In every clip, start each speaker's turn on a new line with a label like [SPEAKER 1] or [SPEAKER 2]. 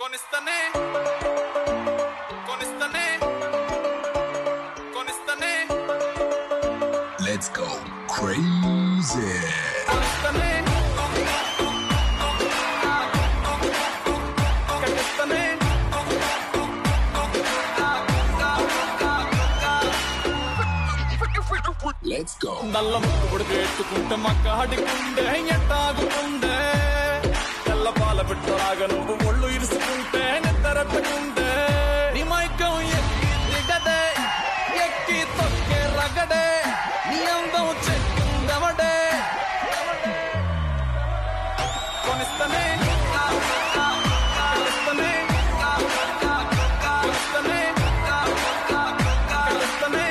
[SPEAKER 1] కొనిస్తనే కొనిస్తనే కొనిస్తనే
[SPEAKER 2] Let's go crazy.
[SPEAKER 1] కొనిస్తనే కట్టిస్తనే
[SPEAKER 2] Let's go.
[SPEAKER 1] నల్ల ముక్కు పొడితే ఎత్తుకుంటే మక్క హడికుండే ఎట్టాగుతుండే తెల్ల పాల పెట్టలాగా నువ్వు ఒళ్ళు ఇరుసుకుంటే నిద్రెట్టుకుంటే నీ మైకం ఎక్కి దిగదే ఎక్కి తొక్కే రగడే నీ అందం చెక్కిందవడే కొనిస్తనే కొనిస్తనే కొనిస్తనే కొనిస్తనే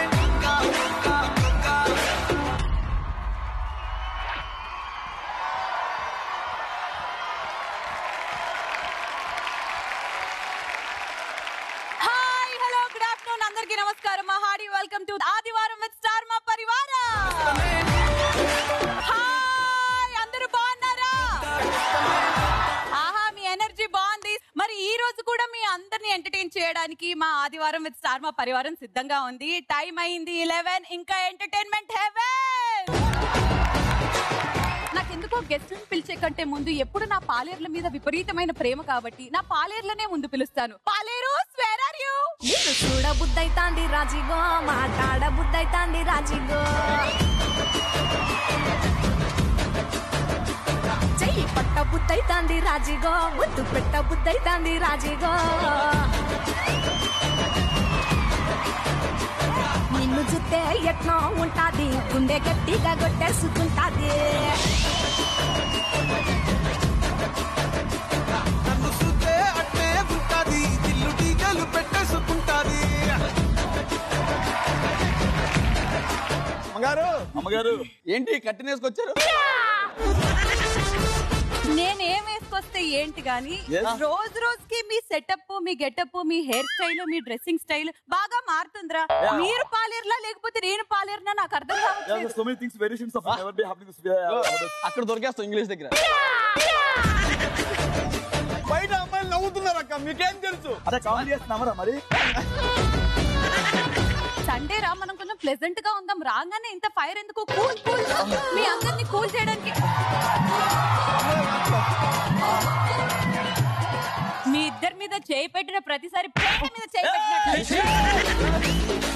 [SPEAKER 3] హాయ్ హలో గుడ్ ఆఫ్టర్నూన్ అందరికీ నమస్కారం మా హాడీ welcome to Aadivaaram with star Maa Parivaaram hi అందరూ బాగున్నారా ఆహా మీ ఎనర్జీ బాగుంది మరి ఈ రోజు కూడా మీ అందరిని ఎంటర్టైన్ చేయడానికి మా ఆదివారం విత్ స్టార్ మా పరివారం సిద్ధంగా ఉంది టైం అయింది ఇలెవెన్ ఇంకా ఎంటర్టైన్మెంట్ హెవెన్ నాకెందుకో గెస్ట్లను పిలిచే కంటే ముందు ఎప్పుడు నా పాలేర్ల మీద విపరీతమైన ప్రేమ కాబట్టి నా పాలేర్లనే ముందు పిలుస్తాను పాలేరు స్వేర్ ఆర్ యు
[SPEAKER 4] నిన్ను చూడ బుద్ధైతాంది రాజిగో మాట్లాడ బుద్ధైతాంది రాజిగో చెయ్యి పట్ట బుద్ధైతాంది రాజిగో ముద్దు పెట్ట బుద్ధైతాంది రాజిగో నిన్ను చూస్తే ఎట్నో ఉంటాది గుండె గట్టిగా కొట్టేసుకుంటాది
[SPEAKER 1] నన్ను చూస్తే అట్టే ఉంటాది దిల్లు టీగలు పెట్టేసుకుంటాది
[SPEAKER 5] అమ్మగారు అమ్మగారు ఏంటి కట్టినేసుకొచ్చారు
[SPEAKER 3] నేనేం వేసుకొస్తే ఏంటి గాని
[SPEAKER 5] Yes.
[SPEAKER 3] రోజు రోజుకి మీ సెటప్ మీ గెటప్ మీ హెయిర్ స్టైల్ మీ డ్రెస్సింగ్ స్టైల్ బాగా మారుతుందిరా
[SPEAKER 5] Yeah.
[SPEAKER 3] మీరు పాలేర్లా లేకపోతే నేను పాలేర్నా నాకు అర్థం కావట్లేదు
[SPEAKER 5] so many things variations of never be happening అక్కడ దొరికేస్తాం ఇంగ్లీష్ దగ్గర బయట అమ్మాయిలు నవ్వుతున్నారు అక్క మీకేం తెలుసు అదే కామెడీ చేస్తున్నామరా మరి
[SPEAKER 3] సండే రా మనం కొంచెం ప్లెజెంట్ గా ఉందాం రాగానే ఇంత ఫైర్ ఎందుకు కూల్ కూల్ మీ అందరిని కూల్ చేయడానికి మీ ఇద్దరి మీద చేయి పెట్టిన ప్రతిసారి ప్లేట్ మీద చేయి పెట్టినట్టు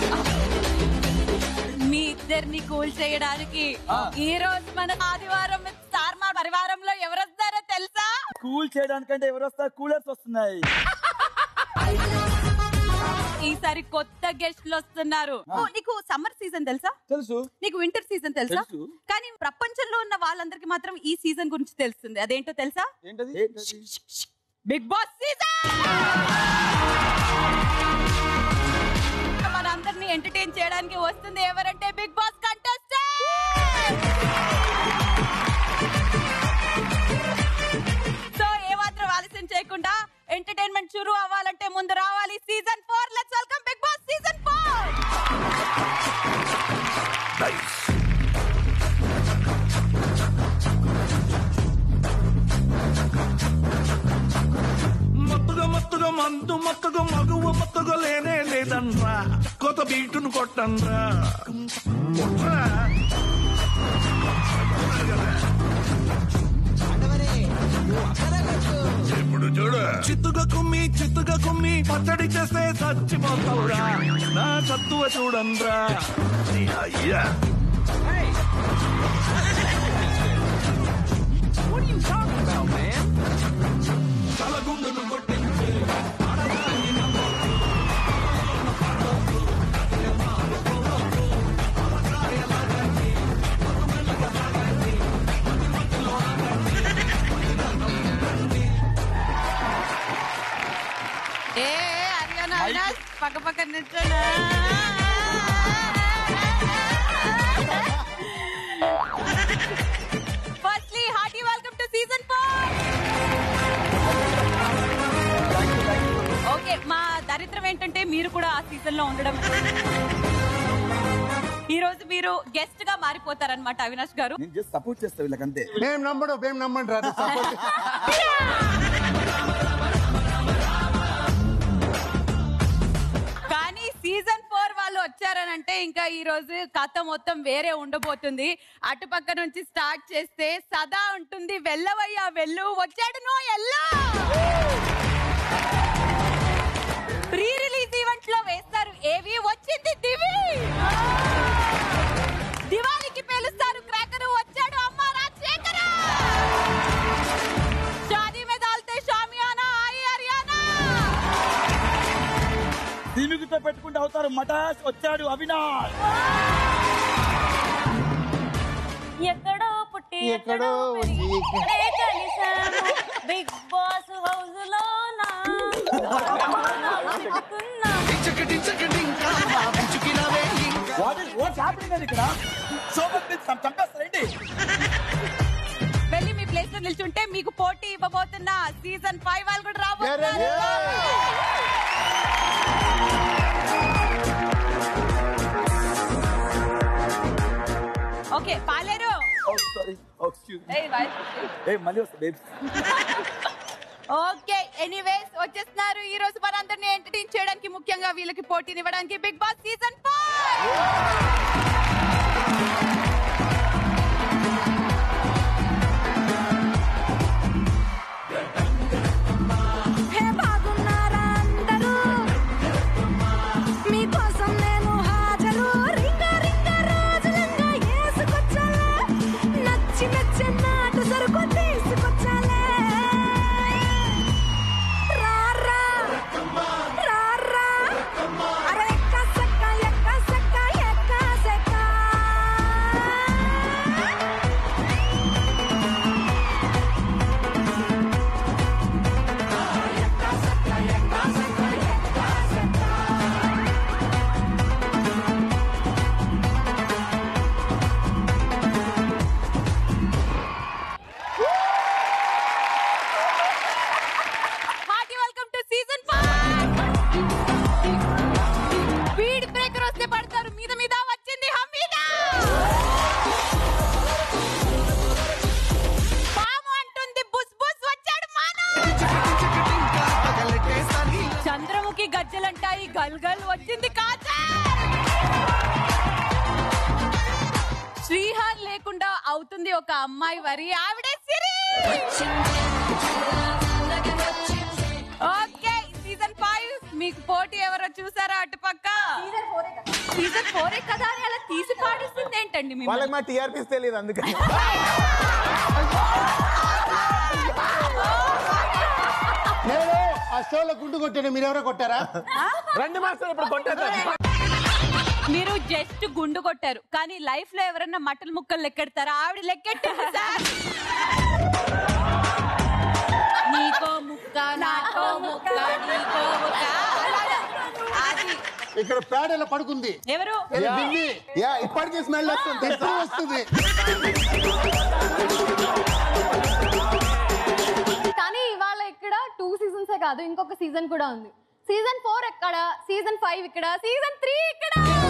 [SPEAKER 3] మీ ఇద్దరిని కూల్ చేయడానికి ఈ రోజు మన ఆదివారం స్టార్ మా పరివారంలో ఎవరు వస్తారో తెలుసా
[SPEAKER 5] కూల్ చేయడానికంటే ఎవరు వస్తారు కూలర్స్ వస్తున్నాయి
[SPEAKER 3] ఈసారి కొత్త గెస్ట్లు వస్తున్నారు ఓ, నీకు సమ్మర్ సీజన్ తెలుసా
[SPEAKER 5] తెలుసు
[SPEAKER 3] నీకు వింటర్ సీజన్ తెలుసా
[SPEAKER 5] తెలుసు.
[SPEAKER 3] కానీ ప్రపంచంలో ఉన్న వాళ్ళందరికీ మాత్రం ఈ సీజన్ గురించి తెలుస్తుంది అదేంటో తెలుసా
[SPEAKER 5] ఏంటది
[SPEAKER 3] బిగ్ బాస్ సీజన్ మనందరినీ ఎంటర్టైన్ చేయడానికి వస్తుంది ఎవరంటే బిగ్ బాస్ కంటెస్టెంట్ సో ఏ మాత్రం ఆలస్యం చేయకుండా ఎంటర్టైన్మెంట్ షురు అవ్వాలంటే ముందు రావాలి season four let's welcome Bigg boss season four
[SPEAKER 6] మత్తుగా మత్తుగా మందు మత్తుగా మగువ మత్తుగా లేనే లేదన్రా కొత్త బీటును కొట్టన్రా కొట్రా. ఇప్పుడు చూడు చిత్తుగా కుమ్మి చిత్తుగా కుమ్మి పచ్చడి చేస్తే చచ్చిపోతావురా నా చత్తువ చూడండ్రా నీ అయ్యా తలగుండును కొట్టించే
[SPEAKER 3] ఏ హర్యానా అవినాష్ పక్క పక్క నిల్చోనా firstly hearty welcome to season four okay మా దరిద్రం ఏంటంటే మీరు కూడా ఆ సీజన్ లో ఉండడం ఈ రోజు మీరు గెస్ట్ గా మారిపోతారన్నమాట అవినాష్ గారు
[SPEAKER 5] నేను జస్ట్ సపోర్ట్ చేస్తా వీళ్ళకంతే
[SPEAKER 7] మేము నమ్మడు మేము నమ్మండి రా సపోర్ట్
[SPEAKER 3] వచ్చారనంటే ఇంకా ఈ రోజు కథ మొత్తం వేరే ఉండబోతుంది అటుపక్క నుంచి స్టార్ట్ చేస్తే సదా ఉంటుంది వెళ్ళవయ్యా వెళ్ళు వచ్చాడు నో ఎల్లా ప్రీ రిలీజ్ ఈవెంట్ లో వేస్తారు ఏవి వచ్చింది దివి దివాళికి పేలుస్తారు క్రాకరు వచ్చాడు అమ్మ రాజశేఖర షాదీ మే దాల్తే షామియానా ఆయి హర్యానా
[SPEAKER 5] దీనికితో పెట్టుకుంటే అవుతారు మటాష్ వచ్చాడు అవినాష్
[SPEAKER 7] ఎక్కడో పుట్టి
[SPEAKER 8] ఎక్కడో
[SPEAKER 7] పెరిగి
[SPEAKER 8] వచ్చి
[SPEAKER 7] ఇక్కడే కలిశాము బిగ్ బాస్ హౌస్ లోనా
[SPEAKER 5] వాట్ ఇస్ వాట్స్ హ్యాపెనింగ్ అది ఇక్కడ సోమన్ మీద చంపేస్తారండి
[SPEAKER 3] వెళ్ళి మీ ప్లేస్ లో నిల్చుంటే మీకు పోటీ ఇవ్వబోతున్న సీజన్ ఫైవ్ వాళ్ళు కూడా రాబోతున్నారు ఓకే పాలేరు
[SPEAKER 5] ఓ సారీ ఓ ఎక్స్క్యూజ్
[SPEAKER 3] ఏయ్, వై-
[SPEAKER 5] ఏ మళ్ళీ వస్తా బేబీ
[SPEAKER 3] ఓకే ఎనీవేస్ వచ్చేస్తున్నారు ఈ రోజు మనందరినీ ఎంటర్టైన్ చేయడానికి ముఖ్యంగా వీళ్ళకి పోటీనివ్వడానికి Bigg boss season five
[SPEAKER 4] hey బాగున్నారా అందరూ మీకోసం నేను హాజరు రింగ రింగ రోజులంగా వేసుకొచ్చాలే నచ్చి నచ్చి నాటు సరుకు తీసుకొచ్చాలే రారా రారా అరే ఎక్క సక్క ఎక్క సక్క ఎక్క సక్క
[SPEAKER 3] hearty welcome to season five speed breaker వస్తే పడతారు మీద మీద వచ్చింది హమీదా పాము అంటుంది బుస్ బుస్ వచ్చాడు మాను చంద్రముఖి గజ్జలంటాయి గల్ గల్ వచ్చింది కాచా శ్రీహార్ లేకుండా అవుతుంది ఒక అమ్మాయి వరి ఆవిడే సిరి ఓకే సీజన్ ఫైవ్ మీకు పోటీ ఎవరో చూసారా అటుపక్క సీజన్ ఫోరే కదా అని అలా తీసి పాడిస్తుంది ఏంటండి మిమ్మల్ని?
[SPEAKER 8] వాళ్ళకి మా టీఆర్పీస్ తెలియదు అందుకని
[SPEAKER 9] నేను ఆ షోలో గుండు కొట్టాను మీరెవరో కొట్టారా
[SPEAKER 8] రెండు మాసాలు ఇప్పుడు కొట్టేద్దాం
[SPEAKER 3] మీరు జస్ట్ గుండు కొట్టారు కానీ లైఫ్ లో ఎవరన్నా మటన్ ముక్కలు లెక్కెడతారా ఆవిడ లెక్కెట్టింది సార్ నీకో ముక్క నాకో ముక్క నీకో ముక్క అలాగా. అది
[SPEAKER 9] ఇక్కడ పేడ ఇలా పడుకుంది
[SPEAKER 3] ఎవరు
[SPEAKER 9] ఇది బిల్లి
[SPEAKER 8] యా ఇప్పటికీ స్మెల్ వస్తుంది
[SPEAKER 9] ఎప్పుడు వస్తుంది
[SPEAKER 7] కానీ ఇవాళ ఇక్కడ టూ సీజన్సే కాదు ఇంకొక సీజన్ కూడా ఉంది సీజన్ ఫోర్ ఎక్కడ సీజన్ ఫైవ్ ఇక్కడ సీజన్ త్రీ ఇక్కడ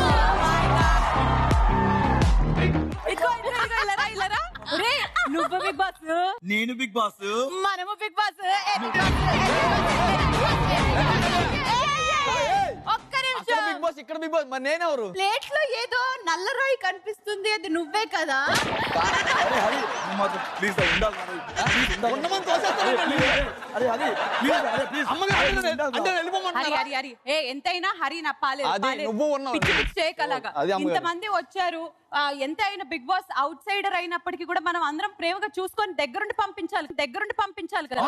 [SPEAKER 3] ఇదిగో, ఇదిగో, ఇదిగో, ఇలారా, ఇలారా. ఒరేయ్, నువ్వు బిగ్ బాస్
[SPEAKER 5] నేను బిగ్ బాస్
[SPEAKER 3] మనము బిగ్ బాస్ ఒక్క
[SPEAKER 5] అక్కడ
[SPEAKER 3] నిమిషం
[SPEAKER 5] బిగ్ బాస్ ఇక్కడ బిగ్ బాస్ మరి నేనెవరు
[SPEAKER 3] ప్లేట్ లో ఏదో నల్ల రాయి కనిపిస్తుంది అది నువ్వే కదా
[SPEAKER 5] అరే హరి నువ్వు మాత్రం ప్లీజ్ ఉండాలి మరి. ప్లీజ్ ఉండాలి. అరే, అరే హరి ప్లీజ్ అరే ప్లీజ్
[SPEAKER 6] అంటే వెళ్ళిపోమంటారా?
[SPEAKER 3] హరి హరి హరి ఏ ఎంతైనా హరి నా పాలే
[SPEAKER 6] అది
[SPEAKER 3] పాలే.
[SPEAKER 6] నువ్వు ఉన్నావు.
[SPEAKER 3] పిచ్చి పిచ్చి చేయకలాగా
[SPEAKER 6] అది అమ్మగారు.
[SPEAKER 3] ఇంతమంది వచ్చారు ఆ, ఎంత అయినా బిగ్ బాస్ అవుట్ సైడర్ అయినప్పటికీ కూడా మనం అందరం ప్రేమగా చూసుకొని దగ్గరుండి పంపించాలి దగ్గరుండి పంపించాలి కదా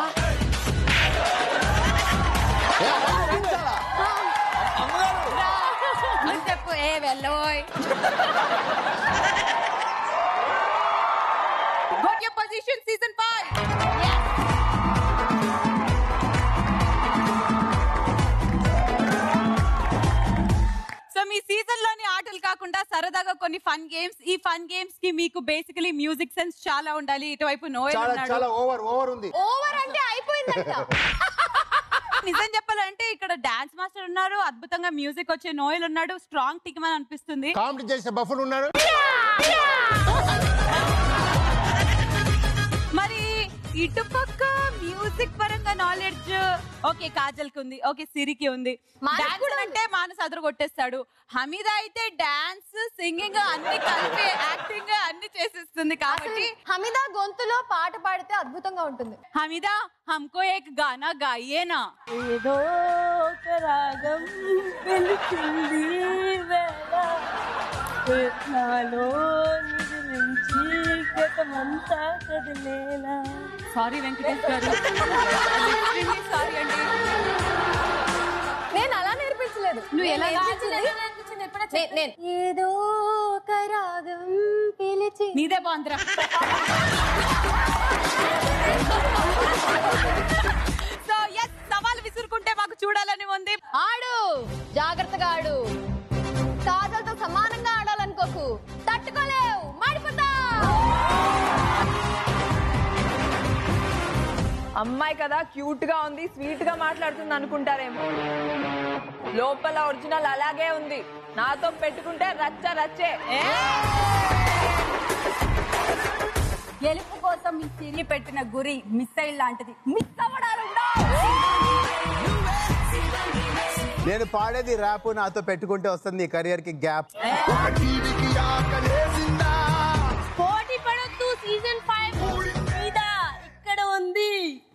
[SPEAKER 3] అని చెప్పు ఏ వెళ్ళబోయ్ got your position season five so మీ సీజన్ లోని ఆటలు కాకుండా సరదాగా కొన్ని ఫన్ గేమ్స్ ఈ ఫన్ గేమ్స్ కి మీకు బేసికలీ మ్యూజిక్ సెన్స్ చాలా ఉండాలి ఇటువైపు నోయల్
[SPEAKER 9] చాలా
[SPEAKER 3] ఉన్నాడు
[SPEAKER 9] చాలా ఓవర్ ఓవర్ ఉంది
[SPEAKER 7] ఓవర్ అంటే అయిపోయిందంట
[SPEAKER 3] నిజం చెప్పాలంటే ఇక్కడ డాన్స్ మాస్టర్ ఉన్నారు అద్భుతంగా మ్యూజిక్ వచ్చే నోయల్ ఉన్నాడు స్ట్రాంగ్ టిక్ అని అనిపిస్తుంది
[SPEAKER 9] కామెడీ చేసే బఫులు ఉన్నాడు
[SPEAKER 3] మరి ఇటుపక్క మ్యూజిక్ మ్యూజిక్ పరంగా నాలెడ్జ్ ఓకే కాజల్ కి ఉంది ఓకే సిరికి ఉంది
[SPEAKER 7] మానస్
[SPEAKER 3] డాన్స్
[SPEAKER 7] కూడా
[SPEAKER 3] అంటే మానస్ అదరు కొట్టేస్తాడు హమీద అయితే డాన్స్ సింగింగ్ అన్ని కలిపి యాక్టింగ్ అన్ని చేసేస్తుంది కాబట్టి
[SPEAKER 7] హమీదా గొంతులో పాట పాడితే అద్భుతంగా ఉంటుంది
[SPEAKER 3] హమీదా హమ్కో ఏక్ గానా గాయేనా
[SPEAKER 10] ఏదో ఒక రాగం వెలుతుంది వేళ నాలో నిధి నుంచి గతమంతా కదిలేలా
[SPEAKER 3] సారీ వెంకటేష్ గారు సారీ అండి
[SPEAKER 7] నేను అలా నేర్పించలేదు
[SPEAKER 3] నువ్వు ఎలా
[SPEAKER 7] నేను
[SPEAKER 3] నేర్పించింది?
[SPEAKER 7] నేర్పించింది? నే- నేను ఏదో ఒక రాగం పిలిచి
[SPEAKER 3] నీదే బాంద్రా సో ఎస్ సవాల్ విసురుకుంటే మాకు చూడాలని ఉంది
[SPEAKER 7] ఆడు జాగ్రత్తగా ఆడు కాజల్తో సమానంగా ఆడాలనుకోకు తట్టుకోలేవు మాడిపోతా
[SPEAKER 10] అమ్మాయి కదా క్యూట్ గా ఉంది స్వీట్ గా మాట్లాడుతుంది అనుకుంటారేమో లోపల ఒరిజినల్ అలాగే ఉంది నాతో పెట్టుకుంటే రచ్చ రచ్చే
[SPEAKER 3] గెలుపు కోసం మీ సిరి పెట్టిన గురి మిస్సైల్ లాంటిది మిస్ అవ్వడాలు
[SPEAKER 8] నేను పాడేది ర్యాప్ నాతో పెట్టుకుంటే వస్తుంది నీ కెరియర్ కి గ్యాప్
[SPEAKER 10] పోటీ పడొద్దు సీజన్ ఫైవ్ మీద ఇక్కడ ఉంది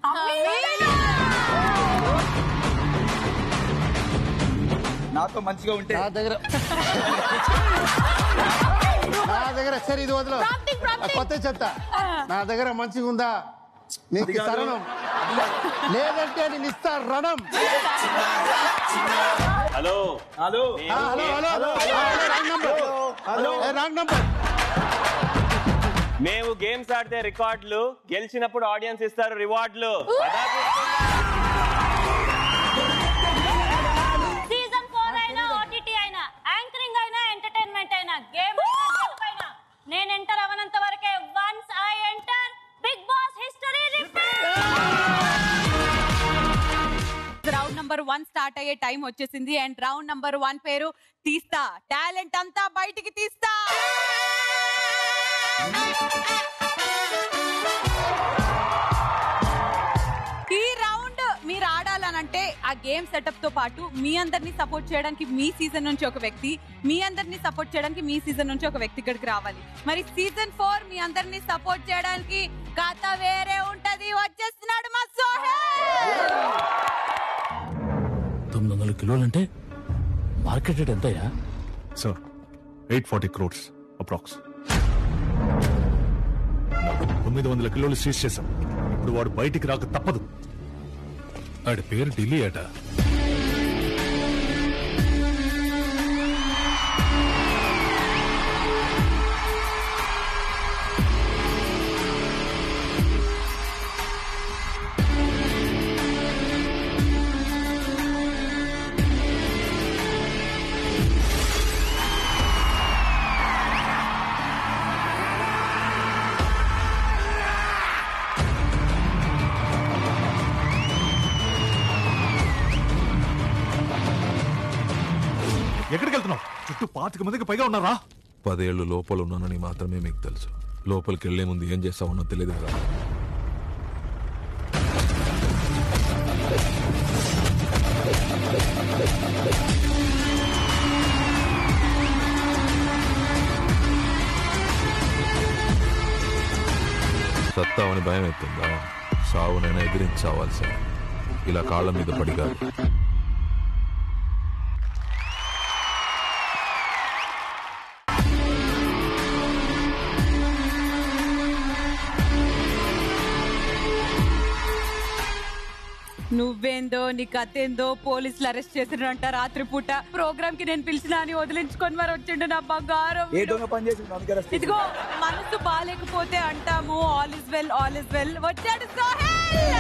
[SPEAKER 5] నాతో మంచిగా ఉంటే
[SPEAKER 9] నా దగ్గర నా దగ్గర సరే ఇది వదిలో కొత్త చెత్త నా దగ్గర మంచిగా ఉందా నీకు శరణం లేదంటే నేను ఇస్తా రణం
[SPEAKER 11] హలో
[SPEAKER 5] హలో
[SPEAKER 9] ఆ, hello hello hello wrong number
[SPEAKER 5] hello
[SPEAKER 9] wrong number
[SPEAKER 11] మేము గేమ్స్ ఆడితే రికార్డులు గెలిచినప్పుడు ఆడియన్స్ ఇస్తారు రివార్డులు
[SPEAKER 10] సీజన్ ఫోర్ అయినా ఓటీటీ అయినా యాంకరింగ్ అయినా ఎంటర్టైన్మెంట్ అయినా గేమ్ అయినా నేను ఎంటర్ అవనంత వరకే once I enter Bigg Boss history
[SPEAKER 3] round number one start అయ్యే టైం వచ్చేసింది అండ్ రౌండ్ నంబర్ వన్ పేరు తీస్తా టాలెంట్ అంతా బయటికి తీస్తా ఈ రౌండ్ మీరు ఆడాలనంటే ఆ గేమ్ సెటప్ తో పాటు మీ అందరినీ సపోర్ట్ చేయడానికి మీ సీజన్ నుంచి ఒక వ్యక్తి మీ అందరినీ సపోర్ట్ చేయడానికి మీ సీజన్ నుంచి ఒక వ్యక్తి ఇక్కడికి రావాలి మరి సీజన్ ఫోర్ మీ అందరినీ సపోర్ట్ చేయడానికి కథ వేరే ఉంటది వచ్చేస్తున్నాడు మా సోహెల్
[SPEAKER 12] తొమ్మిది వందల కిలోలంటే మార్కెట్ రేట్ ఎంతయ్యా
[SPEAKER 6] sir eight forty crores approx తొమ్మిది వందల కిలోలు సీజ్ చేశాం ఇప్పుడు వాడు బయటికి రాక తప్పదు
[SPEAKER 12] ఆడి పేరు ఢిల్లీ అట
[SPEAKER 6] ఎక్కడికి వెళ్తున్నావు చుట్టూ పాతిక మందికి పైగా ఉన్నారా
[SPEAKER 13] పదేళ్ళు లోపల ఉన్నానని మాత్రమే మీకు తెలుసు లోపలికి వెళ్లే ముందు ఏం చేస్తావన్నో తెలియదు కదా సత్తావని భయం ఎత్తుందా సావునైనా ఎదిరించి చావాల్సింది ఇలా కాళ్ళ మీద పడి కాదు
[SPEAKER 3] నువ్వేందో నీ కథేందో పోలీసులు అరెస్ట్ చేసినంట రాత్రి పూట ప్రోగ్రామ్ కి నేను పిలిచిన అని వదిలించుకొని మరి వచ్చిండు నా బంగారం
[SPEAKER 5] ఏ దొంగ పని చేసి అందుకే arrest
[SPEAKER 3] ఇదిగో మనసు బాగాలేకపోతే అంటాము all is well all is well వచ్చాడు సోహెల్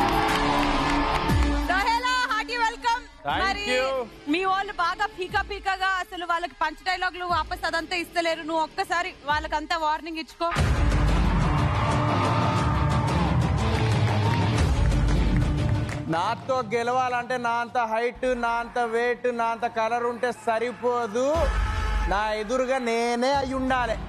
[SPEAKER 3] సోహెలా హార్టీ వెల్కమ్
[SPEAKER 11] Thank
[SPEAKER 3] మరి
[SPEAKER 11] you.
[SPEAKER 3] మీ వాళ్ళు బాగా పీకా పీకాగా అసలు వాళ్ళకి పంచ్ డైలాగులు వాపస్ అదంతా ఇస్తలేరు నువ్వు ఒక్కసారి వాళ్ళకంతా వార్నింగ్ ఇచ్చుకో
[SPEAKER 14] నాతో గెలవాలంటే నా అంత హైట్ నా అంత వెయిట్ నా అంత కలర్ ఉంటే సరిపోదు నా ఎదురుగా నేనే అయి ఉండాలి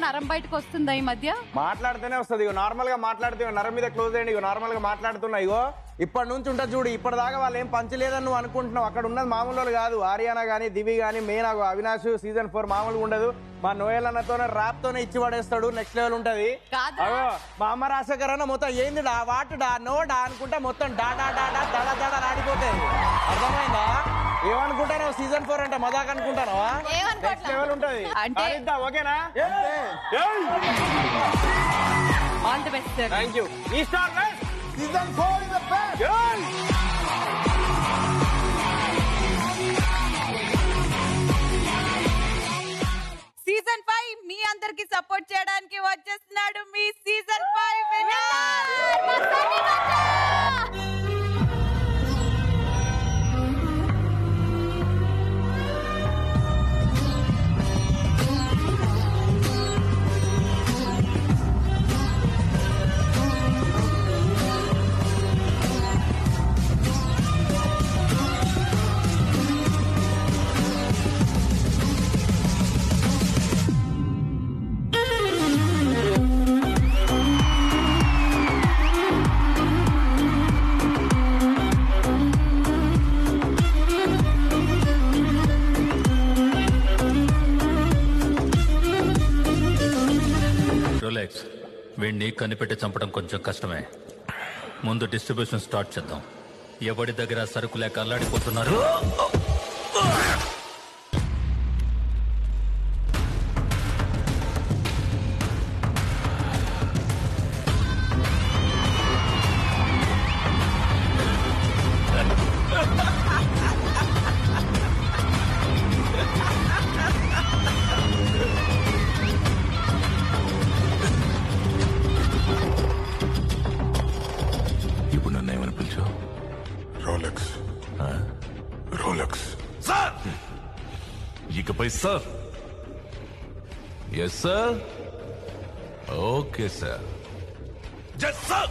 [SPEAKER 3] నరం బయటకు వస్తుందా ఈ మధ్య
[SPEAKER 14] మాట్లాడితేనే వస్తుంది ఇగో నార్మల్ గా మాట్లాడితే ఇగో నరం మీద క్లోజ్ అయ్యండి ఇగో నార్మల్ గా మాట్లాడుతున్నా ఇగో ఇప్పటి నుంచి ఉంటుంది చూడు ఇప్పటిదాకా వాళ్ళు ఏం పంచలేదని నువ్వు అనుకుంటున్నావు అక్కడ ఉన్నది మామూలు వాళ్ళు కాదు ఆర్యానా కానీ దివి కానీ మెయిన్ అవినాష్ సీజన్ ఫోర్ మామూలుగా ఉండదు మా నోయల్ అన్నతోనే ర్యాప్ తోనే ఇచ్చి పడేస్తాడు నెక్స్ట్ లెవెల్ ఉంటది అగో మా అమ్మ రాజశేఖర్ అన్న మొత్తం ఏంది డా వాటు డా నో డా అనుకుంటే మొత్తం డా డా డా డా దడ దడ ఆడిపోతాయి అర్థమైందా ఏమనుకుంటానో సీజన్ ఫోర్ అంటే మజాక్ అనుకుంటానవా నెక్స్ట్ లెవెల్ ఉంటది
[SPEAKER 3] అంటే-
[SPEAKER 14] ఆడిద్దాం, ఓకేనా
[SPEAKER 3] all the best sir
[SPEAKER 14] thank you ఈ star
[SPEAKER 5] season four is the best
[SPEAKER 3] season five మీ అందరికి సపోర్ట్ చేయడానికి వచ్చేస్తున్నాడు మీ సీజన్ ఫైవ్
[SPEAKER 12] రోలెక్స్ వీడిని కనిపెట్టి చంపడం కొంచెం కష్టమే ముందు డిస్ట్రిబ్యూషన్ స్టార్ట్ చేద్దాం ఎవడి దగ్గర సరుకు లేక అల్లాడిపోతున్నారు
[SPEAKER 13] ఇప్పుడు నన్ను ఏమని పిలిచావు రోలెక్స్ రోలెక్స్ సార్ ఇకపై sir yes sir okay sir జస్ సార్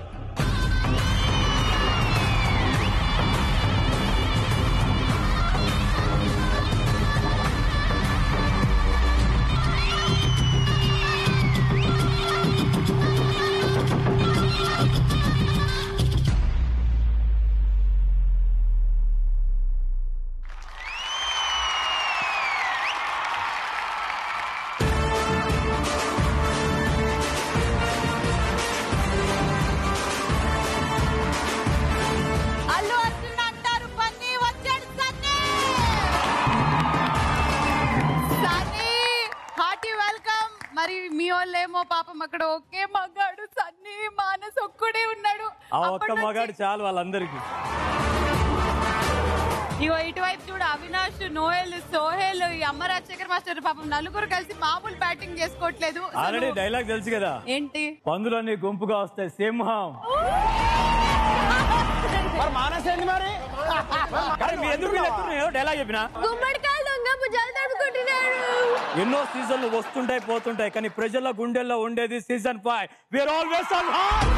[SPEAKER 3] అల్లు అర్జున్ అంటారు పన్నీ వచ్చాడు సన్నీ సన్నీ హార్టీ వెల్కమ్ మరి మీ వాళ్ళేమో పాపం అక్కడ ఒకే మగాడు సన్నీ మానస్ ఒక్కడే ఉన్నాడు
[SPEAKER 15] ఆ ఒక్క
[SPEAKER 3] అప్పటి నుంచి-
[SPEAKER 15] మగాడు చాలు వాళ్ళందరికీ
[SPEAKER 3] ఇగో ఇటువైపు చూడు అవినాష్ నోయల్ సోహెల్ ఈ అమ్మ రాజశేఖర్ మాస్టర్ పాపం నలుగురు కలిసి మామూలు బ్యాటింగ్ చేసుకోవట్లేదు అసలు-
[SPEAKER 15] ఆల్రెడీ డైలాగ్ తెలుసు కదా
[SPEAKER 3] ఏంటి
[SPEAKER 15] పందులన్నీ గుంపుగా వస్తాయి సింహం
[SPEAKER 14] మరి మానేసేయండి మరి
[SPEAKER 15] కానీ మీరు ఎందుకు వీళ్ళు ఎత్తున్నారు? డైలాగ్ చెప్పినా
[SPEAKER 7] గుమ్మడికాయలు దొంగ భుజాలు తడుపుకుంటున్నాడు
[SPEAKER 15] ఎన్నో సీజన్లు వస్తుంటాయి పోతుంటాయి కానీ ప్రజల గుండెల్లో ఉండేది season five we're always on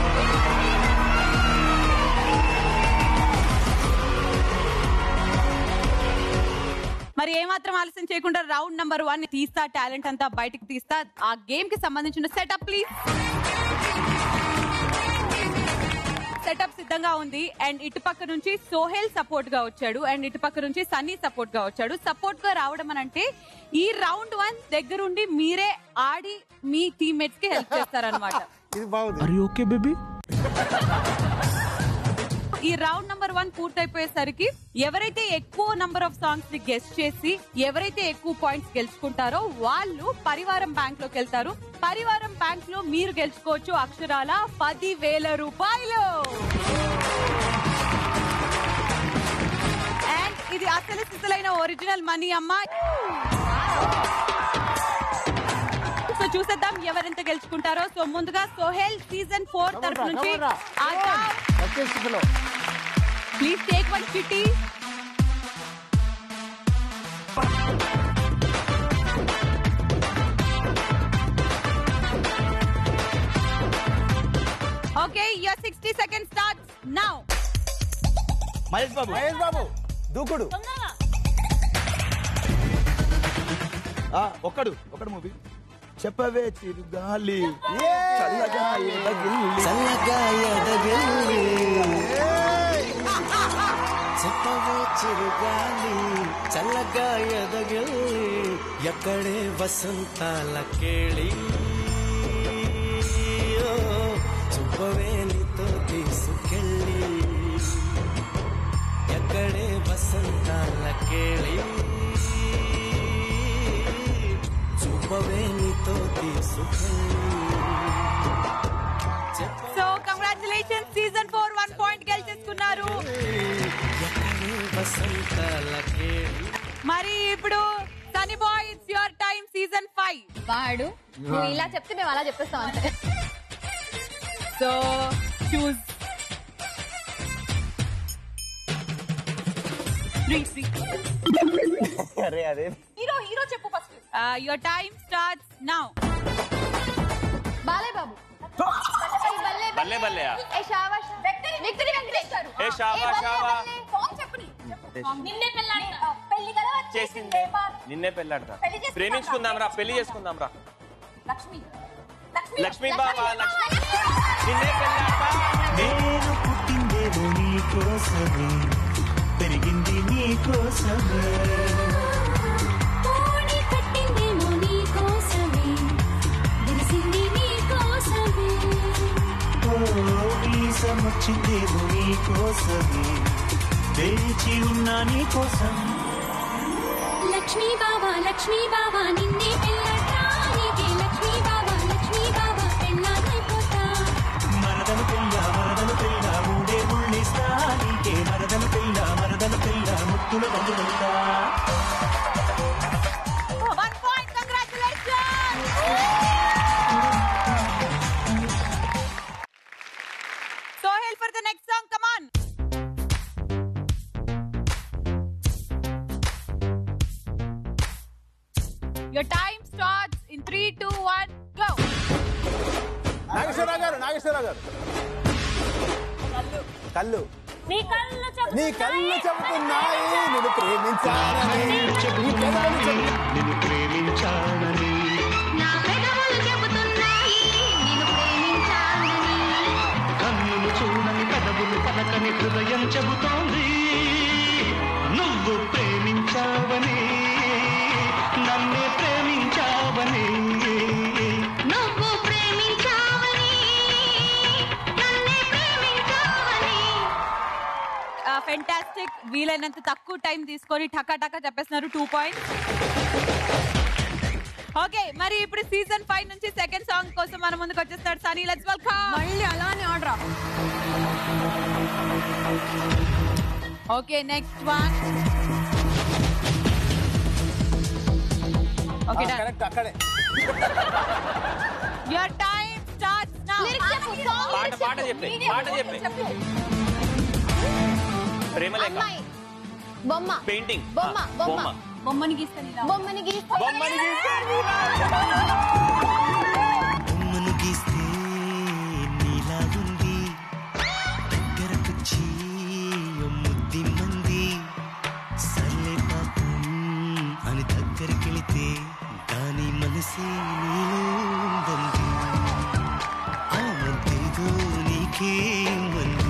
[SPEAKER 3] మరి ఏమాత్రం ఆలస్యం చేయకుండా రౌండ్ నంబర్ వన్ తీస్తా టాలెంట్ అంతా బయటకు తీస్తా ఆ గేమ్ కి సంబంధించిన సెటప్ ప్లీజ్ సెటప్ సిద్ధంగా ఉంది అండ్ ఇటు పక్క నుంచి సోహెల్ సపోర్ట్ గా వచ్చాడు అండ్ ఇటు పక్క నుంచి సన్నీ సపోర్ట్ గా వచ్చాడు సపోర్ట్ గా రావడం అని అంటే ఈ రౌండ్ వన్ దగ్గరుండి మీరే ఆడి మీ టీమ్మేట్స్ కి హెల్ప్ చేస్తారనమాట
[SPEAKER 9] ఇది బాగుంది
[SPEAKER 15] అరే ఓకే బేబీ
[SPEAKER 3] ఈ రౌండ్ నంబర్ వన్ పూర్తయిపోయేసరికి ఎవరైతే ఎక్కువ నంబర్ ఆఫ్ సాంగ్స్ ని గెస్ట్ చేసి ఎవరైతే ఎక్కువ పాయింట్స్ గెలుచుకుంటారో వాళ్ళు పరివారం బ్యాంక్ లోకి వెళ్తారు పరివారం బ్యాంక్ లో మీరు గెలుచుకోవచ్చు అక్షరాల పది వేల రూపాయలు అండ్ ఇది అసలు సిసలైన ఒరిజినల్ మనీ అమ్మా సో చూసేద్దాం ఎవరెంత గెలుచుకుంటారో సో ముందుగా సోహెల్ సీజన్ ఫోర్ తరఫు నుంచి ప్లీజ్ టేక్ వన్ చిట్టి okay your sixty second start now
[SPEAKER 5] Mahesh Babu Mahesh Babu Dookudu ఆ, ఒక్కడు ఒక్కడు మూవీ
[SPEAKER 6] చెప్పవే చిరుగాలి చల్లగా ఎదగిల్లి
[SPEAKER 1] చల్లగా ఎదగిల్లి చెప్పవే చిరుగాలి చల్లగా ఎదగిల్లి ఎక్కడే వసంతాల కేళి ఓ, చూపవే నీతో తీసుకెళ్ళి ఎక్కడే వసంతాల కేళి చూపవే నీతో తీసుకెళ్ళి
[SPEAKER 3] so congratulation season four one point గెలిచేసుకున్నారు
[SPEAKER 1] ఎక్కడే వసంతాల కేళి
[SPEAKER 3] మరి ఇప్పుడు Sunny boy it's your time season five
[SPEAKER 7] వాడు నువ్వు ఇలా చెప్తే మేము అలా చెప్పేస్తాం అంతే
[SPEAKER 3] సో చూస్
[SPEAKER 14] అరే అదే
[SPEAKER 3] హీరో హీరో చెప్పు first your time starts now
[SPEAKER 7] బాలే బాబు
[SPEAKER 11] బల్లే బల్లేయా
[SPEAKER 7] ఏ షావా విక్టరీ వెంకటేష్ గారు
[SPEAKER 11] ఏ షావా, షావా.
[SPEAKER 7] సాంగ్ చెప్పని నిన్నే పెళ్ళాడి పెళ్లి కదా
[SPEAKER 11] చేసింది నిన్నే పెళ్ళాడతా
[SPEAKER 7] పెళ్లి చేసుకుందాం
[SPEAKER 11] ప్రేమించుకుందాం రా పెళ్లి చేసుకుందాం రా
[SPEAKER 7] లక్ష్మి
[SPEAKER 11] లక్ష్మీ బాబా లక్ష్మి నిన్నే
[SPEAKER 1] నేను పుట్టిందేమో నీ కోసమే పెరిగింది నీ కోసమే
[SPEAKER 4] పెట్టిందేమో నీ కోసమే తెలిసింది నీ కోసమే
[SPEAKER 1] ఓ వీసం వచ్చిందేమో నీ కోసమే వేచి ఉన్నా నీ కోసం
[SPEAKER 4] లక్ష్మీ బావా లక్ష్మీ బావా నిన్నే పెళ్ళటానికి లక్ష్మీ బావా లక్ష్మీ బావా పెళ్ళానైపోతా
[SPEAKER 1] మరదలు పిల్ల మరదలు పిల్ల మూడే ముళ్ళిస్తా నీకే మరదలు పిల్ల మరదలు పిల్ల ముత్తుల బంధువులుతా
[SPEAKER 3] one point congratulation Sohel for the next song come on your time starts in 3 2 1 go
[SPEAKER 8] Nageswararao గారు నాగేశ్వరరావు గారు కళ్ళు
[SPEAKER 10] నీ కళ్ళు
[SPEAKER 8] నీ కళ్ళు చెబుతున్నాయి నేను ప్రేమించాలని నీ పెదవులు చెబుతున్నాయి.
[SPEAKER 1] నిన్ను ప్రేమించానని
[SPEAKER 4] నా పెదవులు చెబుతున్నాయి నిన్ను ప్రేమించాలని
[SPEAKER 1] కన్నులు చూడని పెదవులు పలకని హృదయం చెబుతోంది నువ్వు ప్రేమించావని నన్నే ప్రేమించావని
[SPEAKER 4] నువ్వు ప్రేమించావని నన్నే ప్రేమించావని
[SPEAKER 3] ఫెంటాస్టిక్ వీలైనంత తక్కువ టైం తీసుకొని టకా టకా చెప్పేస్తున్నారు టూ పాయింట్స్ ఓకే మరి ఇప్పుడు సీజన్ ఫైవ్ నుంచి సెకండ్ సాంగ్ కోసం మన ముందుకు వచ్చేస్తాడు సనీ లెట్స్ వెల్కమ్
[SPEAKER 7] మళ్ళీ అలానే order
[SPEAKER 3] okay next one okay
[SPEAKER 8] ఆ, కరెక్ట్ అక్కడే
[SPEAKER 3] యువర్ టైం స్టార్ట్స్ నౌ
[SPEAKER 11] పాట పాట చెప్పే పాట చెప్పే ప్రేమలేఖ
[SPEAKER 7] అమ్మాయి బొమ్మ
[SPEAKER 11] పెయింటింగ్
[SPEAKER 7] బొమ్మ బొమ్మ
[SPEAKER 3] బొమ్మని గీస్తాను
[SPEAKER 7] బొమ్మని గీస్తా
[SPEAKER 11] బొమ్మని
[SPEAKER 1] బొమ్మను గీస్తే నీలా ఉంది దగ్గరకొచ్చి ముద్ది మంది సర్లే పాపం అని దగ్గరికెళితే దాని మనసే నీలో ఉందంది ఆ మధ్యదో నీకేమంది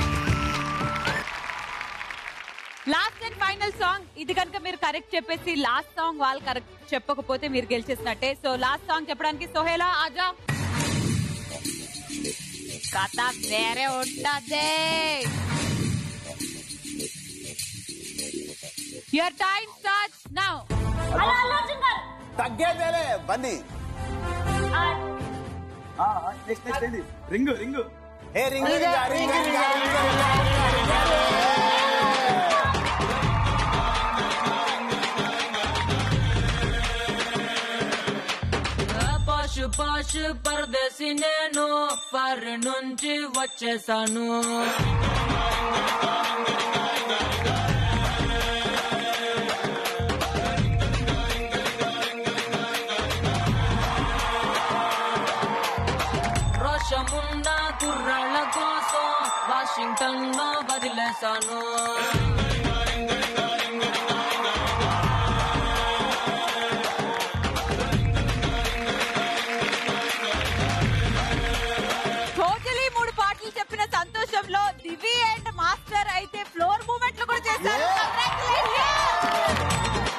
[SPEAKER 3] లాస్ట్ అండ్ ఫైనల్ సాంగ్ ఇది కనుక మీరు కరెక్ట్ చెప్పేసి లాస్ట్ సాంగ్ వాళ్ళు కరెక్ట్ చెప్పకపోతే మీరు గెలిచేసినట్టే సో లాస్ట్ సాంగ్ చెప్పడానికి సోహేలా ఆజా కథ వేరే ఉంటది యువర్ టైం స్టార్ట్స్ నౌ
[SPEAKER 10] అలా అర్జున్ గారు
[SPEAKER 8] తగ్గేదేలే బన్నీ
[SPEAKER 5] నెక్స్ట్ నెక్స్ట్ ఏంటి రింగు రింగు
[SPEAKER 8] ఏ రింగ్ రింగ్ రింగ్ రింగ్
[SPEAKER 16] పాషు పాషు పరదేశి నేను ఫర్ నుంచి వచ్చేసాను రోషమున్న కుర్రాళ్ళ కోసం వాషింగ్టన్ లో వదిలేశాను
[SPEAKER 3] నిమిషంలో దివి అండ్ మాస్టర్ అయితే ఫ్లోర్ మూమెంట్లు కూడా చేశారు Congratulations!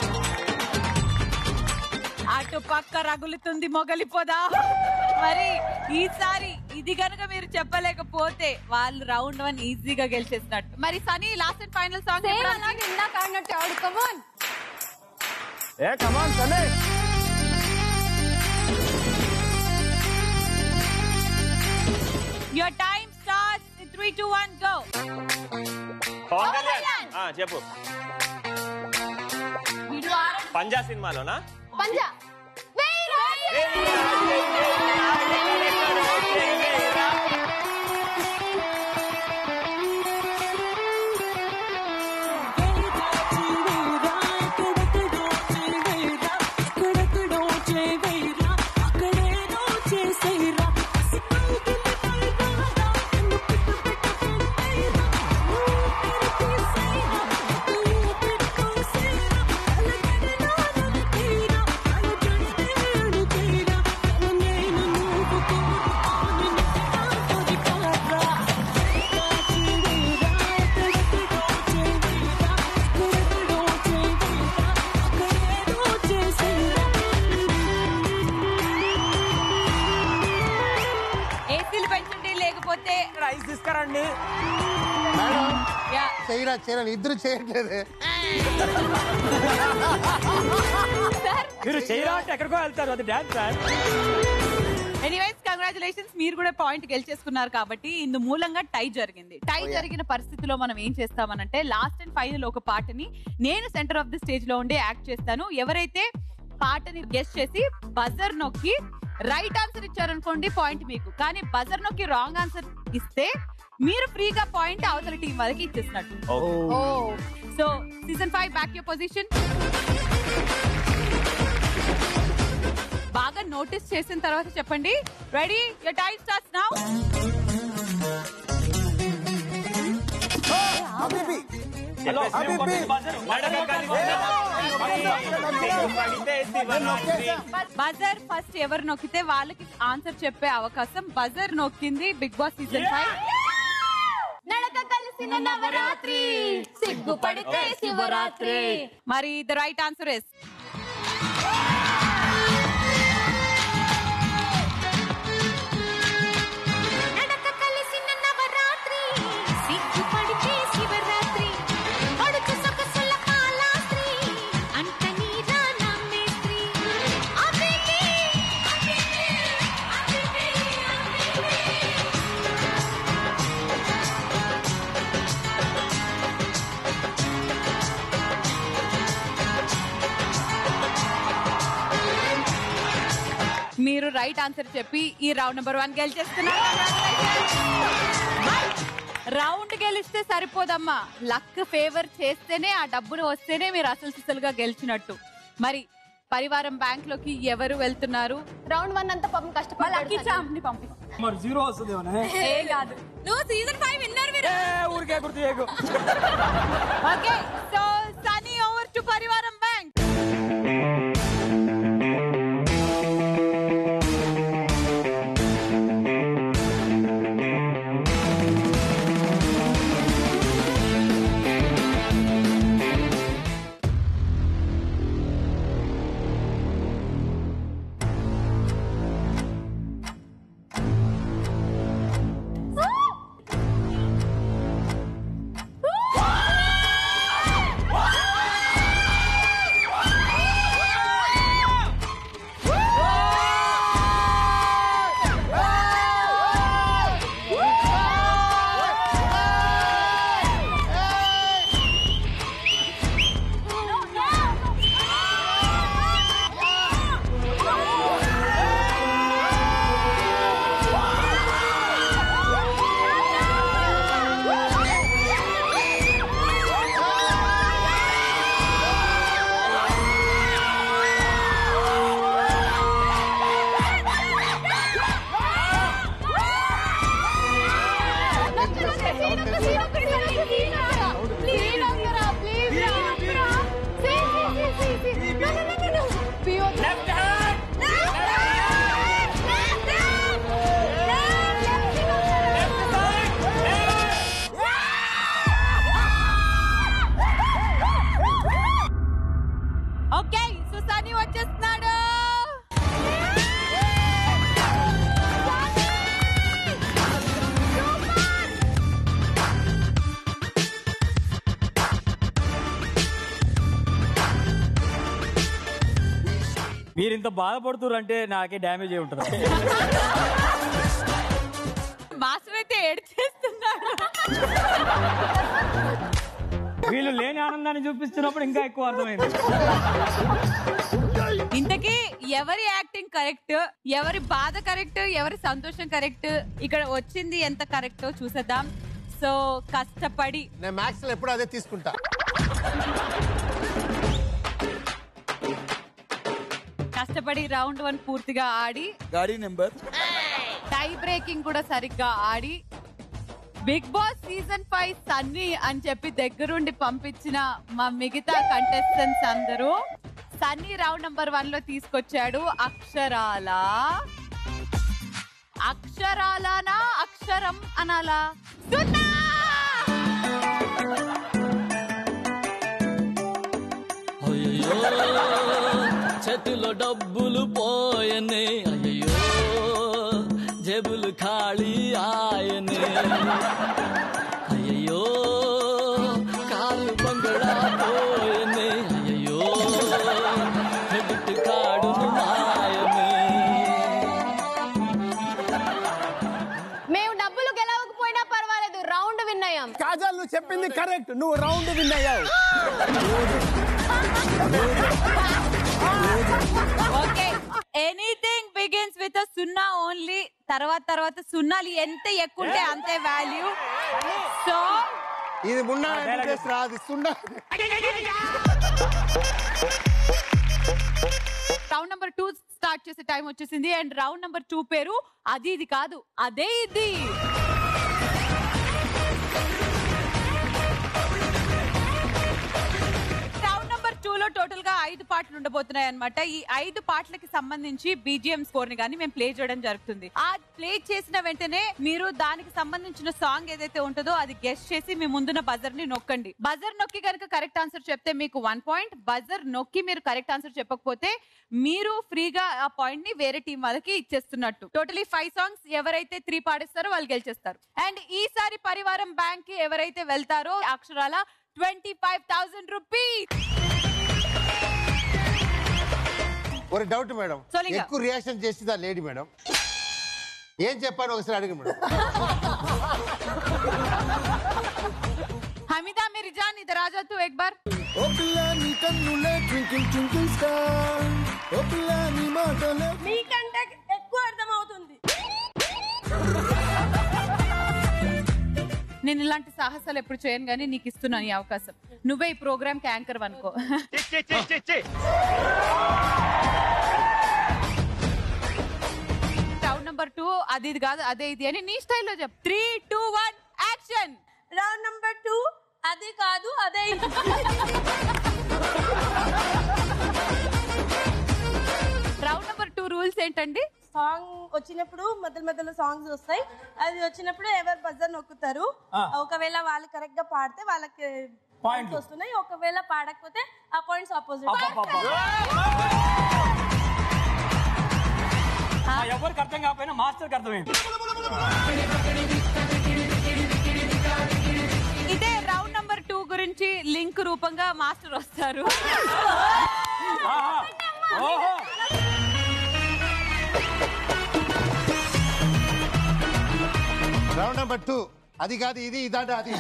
[SPEAKER 3] అటు పక్క రగులుతుంది మొగలిపోదా మరి ఈసారి ఇది గనుక మీరు చెప్పలేకపోతే వాళ్ళు రౌండ్ వన్ ఈజీగా గెలిచేసినట్టు మరి Sunny last and final song
[SPEAKER 7] same అలాగే ఇందాక ఆడినట్టు ఆడు కమాన్
[SPEAKER 14] ఏ come on Sunny
[SPEAKER 3] your time starts in 3 2 1 go
[SPEAKER 11] Pawan Kalyan ఆ, చెప్పు
[SPEAKER 7] వీడు ఆడ
[SPEAKER 11] పంజా సినిమాలోనా
[SPEAKER 7] పంజా
[SPEAKER 3] ఏసీలు పెంచండి లేకపోతే
[SPEAKER 14] ఐస్ తీసుకురండి
[SPEAKER 9] మేడం
[SPEAKER 3] యా
[SPEAKER 9] చేయరా చేయరా ఇద్దరు చేయట్లేదే
[SPEAKER 15] మీరు చేయరా అంటే ఎక్కడికో వెళ్తారు అది డాన్స్ సార్
[SPEAKER 3] ఎనీవైస్ కంగ్రాచులేషన్స్ మీరు కూడా పాయింట్ గెలిచేసుకున్నారు కాబట్టి ఇందు మూలంగా టై జరిగింది టై జరిగిన పరిస్థితిలో మనం ఏం చేస్తామనంటే లాస్ట్ అండ్ ఫైనల్ ఒక పాటని నేను సెంటర్ ఆఫ్ ది స్టేజ్ లో ఉండి యాక్ట్ చేస్తాను ఎవరైతే పాటని గెస్ట్ చేసి బజర్ నొక్కి రైట్ ఆన్సర్ ఇచ్చారనుకోండి పాయింట్ మీకు కానీ బజర్ నొక్కి రాంగ్ ఆన్సర్ ఇస్తే మీరు ఫ్రీగా పాయింట్ అవతల టీం వాళ్ళకి ఇచ్చేసినట్టు ఓ so season five back your position బాగా నోటీస్ చేసిన తర్వాత చెప్పండి ready your time starts now
[SPEAKER 11] hello
[SPEAKER 3] buzzer first ఎవరు నొక్కితే వాళ్ళకి ఆన్సర్ చెప్పే అవకాశం బజర్ నొక్కింది బిగ్ బాస్ సీజన్ ఫైవ్
[SPEAKER 7] నడక కలిసిన నవరాత్రి సిగ్గుపడితే శివరాత్రి
[SPEAKER 3] మరి ద రైట్ ఆన్సర్ ఇస్
[SPEAKER 4] నడక కలిసిన నవరాత్రి సిగ్గుపడితే శివరాత్రి పడుచు సొగసుల కాలాత్రి అంత నీరా నమ్మేత్రి అభికి అభికి అభికి
[SPEAKER 3] మీరు రైట్ ఆన్సర్ చెప్పి ఈ రౌండ్ నెంబర్ వన్ గెలిచేస్తున్నారు రౌండ్ గెలిస్తే సరిపోదమ్మా లక్ ఫేవర్ చేస్తేనే ఆ డబ్బులు వస్తేనే మీరు అసలు సిసలుగా గెలిచినట్టు మరి పరివారం బ్యాంక్ లోకి ఎవరు వెళ్తున్నారు
[SPEAKER 7] రౌండ్ వన్ అంతా పాపం కష్టపడి
[SPEAKER 3] లక్కీ చాంప్ ని పంపి
[SPEAKER 15] మరి జీరో వస్తుంది
[SPEAKER 3] ఏం కాదు నువ్వు సీజన్ ఫైవ్ విన్నర్ మీరు
[SPEAKER 15] ఊరికే గుర్తు చేయకు
[SPEAKER 3] okay so Sunny over to Parivaaram bank
[SPEAKER 15] మీరు ఇంత బాధపడుతున్నారు అంటే నాకే డ్యామేజ్ అయి ఉంటుంది
[SPEAKER 3] మాస్టర్ అయితే ఏడ్చేస్తున్నాడు
[SPEAKER 15] వీళ్ళు లేని ఆనందాన్ని చూపిస్తున్నప్పుడు ఇంకా ఎక్కువ అర్థమైంది
[SPEAKER 3] ఇంతకీ ఎవరి యాక్టింగ్ కరెక్ట్ ఎవరి బాధ కరెక్ట్ ఎవరి సంతోషం కరెక్ట్ ఇక్కడ వచ్చింది ఎంత కరెక్ట్ చూసేద్దాం సో కష్టపడి
[SPEAKER 9] నేను మ్యాథ్స్ లో ఎప్పుడు అదే తీసుకుంటా
[SPEAKER 3] కష్టపడి రౌండ్ వన్ పూర్తిగా ఆడి
[SPEAKER 5] గాడి నెంబర్
[SPEAKER 3] టై బ్రేకింగ్ కూడా సరిగ్గా ఆడి Bigg boss season five Sunny అని చెప్పి దగ్గరుండి పంపించిన మా మిగతా కంటెస్టెంట్స్ అందరూ సన్నీ రౌండ్ నంబర్ వన్ లో తీసుకొచ్చాడు అక్షరాల అక్షరాలనా అక్షరం అనాలా సున్నా
[SPEAKER 16] అయ్యో చేతిలో డబ్బులు పోయనే అయ్యో జేబులు ఖాళీ ఆయనే అయ్యో కాలు బంగళా పోయనే అయ్యో క్రెడిట్ కార్డును మాయనే
[SPEAKER 7] మేము డబ్బులు గెలవకపోయినా పర్వాలేదు రౌండ్ విన్ అయ్యాం
[SPEAKER 8] కాజల్ నువ్వు చెప్పింది కరెక్ట్ నువ్వు రౌండ్ విన్ అయ్యావు
[SPEAKER 3] ఓకే ఎనీథింగ్ బిగిన్స్ విత్ సున్నా ఓన్లీ తర్వాత తర్వాత సున్నాలు ఎంత ఎక్కువ ఉంటే అంతే వాల్యూ సో
[SPEAKER 9] ఇది మున్నా ఇంట్రెస్ట్ రాదు సున్నా
[SPEAKER 3] రౌండ్ నెంబర్ టూ స్టార్ట్ చేసే టైం వచ్చేసింది అండ్ రౌండ్ నెంబర్ టూ పేరు అది ఇది కాదు అదే ఇది రౌండ్ నెంబర్ టూ లో టోటల్ గా ఐదు పాటలు ఉండబోతున్నాయి అనమాట ఈ ఐదు పాటలకి సంబంధించి బీజిఎం స్కోర్ ని కానీ మేము ప్లే చేయడం జరుగుతుంది ఆ ప్లే చేసిన వెంటనే మీరు దానికి సంబంధించిన సాంగ్ ఏదైతే ఉంటుందో అది గెస్ట్ చేసి మీ ముందున్న బజర్ ని నొక్కండి బజర్ నొక్కి కనుక కరెక్ట్ ఆన్సర్ చెప్తే మీకు వన్ పాయింట్ బజర్ నొక్కి మీరు కరెక్ట్ ఆన్సర్ చెప్పకపోతే మీరు ఫ్రీగా ఆ పాయింట్ ని వేరే టీం వాళ్ళకి ఇచ్చేస్తున్నట్టు టోటలీ ఫైవ్ సాంగ్స్ ఎవరైతే త్రీ పాడిస్తారో వాళ్ళు గెలిచేస్తారు అండ్ ఈసారి పరివారం బ్యాంక్ కి ఎవరైతే వెళ్తారో అక్షరాల ట్వంటీ ఫైవ్ థౌసండ్ రూపీస్
[SPEAKER 9] ఒక డౌట్ మేడం
[SPEAKER 3] సోలింగా.
[SPEAKER 9] ఎక్కువ రియాక్షన్ చేసింది ఆ లేడీ మేడం ఏం చెప్పాను ఒకసారి అడిగి మేడం
[SPEAKER 3] హమీదా మిర్జాన్ ఇది రాజా తూ ఎక్ బార్
[SPEAKER 8] ఓ పిల్ల నీ కన్నులే ట్వింకిల్ ట్వింకిల్ స్టార్ ఓ పిల్ల నీ మాటలే
[SPEAKER 10] మీకంటే ఎక్కువ అర్థమవుతుంది
[SPEAKER 3] నేను ఇలాంటి సాహసాలు ఎప్పుడు చేయను కానీ నీకు ఇస్తున్నాను ఈ అవకాశం నువ్వే ఈ ప్రోగ్రామ్ కి యాంకర్ అనుకో రౌండ్ నెంబర్ టూ అది ఇది కాదు అదే ఇది అని నీ స్టైల్లో చెప్పు three two one action
[SPEAKER 10] round number two అది కాదు అదే ఇది.
[SPEAKER 3] రౌండ్ నెంబర్ టూ రూల్స్ ఏంటండి
[SPEAKER 10] సాంగ్ వచ్చినప్పుడు మధ్య మధ్యలో సాంగ్స్ వస్తాయి అది వచ్చినప్పుడు ఎవరు బజర్ నొక్కుతారు
[SPEAKER 15] ఆ.
[SPEAKER 10] ఒకవేళ వాళ్ళు కరెక్ట్ గా పాడితే వాళ్ళకి పాయింట్స్ వస్తున్నాయి ఒకవేళ పాడకపోతే ఆ పాయింట్స్ ఆపోజిట్
[SPEAKER 15] ఎవరికి అర్థం కాకపోయినా మాస్టర్కి అర్థమైంది
[SPEAKER 3] ఇదే రౌండ్ నెంబర్ టూ గురించి లింక్ రూపంగా మాస్టర్ వస్తారు
[SPEAKER 15] ఓహో
[SPEAKER 9] రౌండ్ నెంబర్ టూ అది కాదు ఇది ఇదంటే అది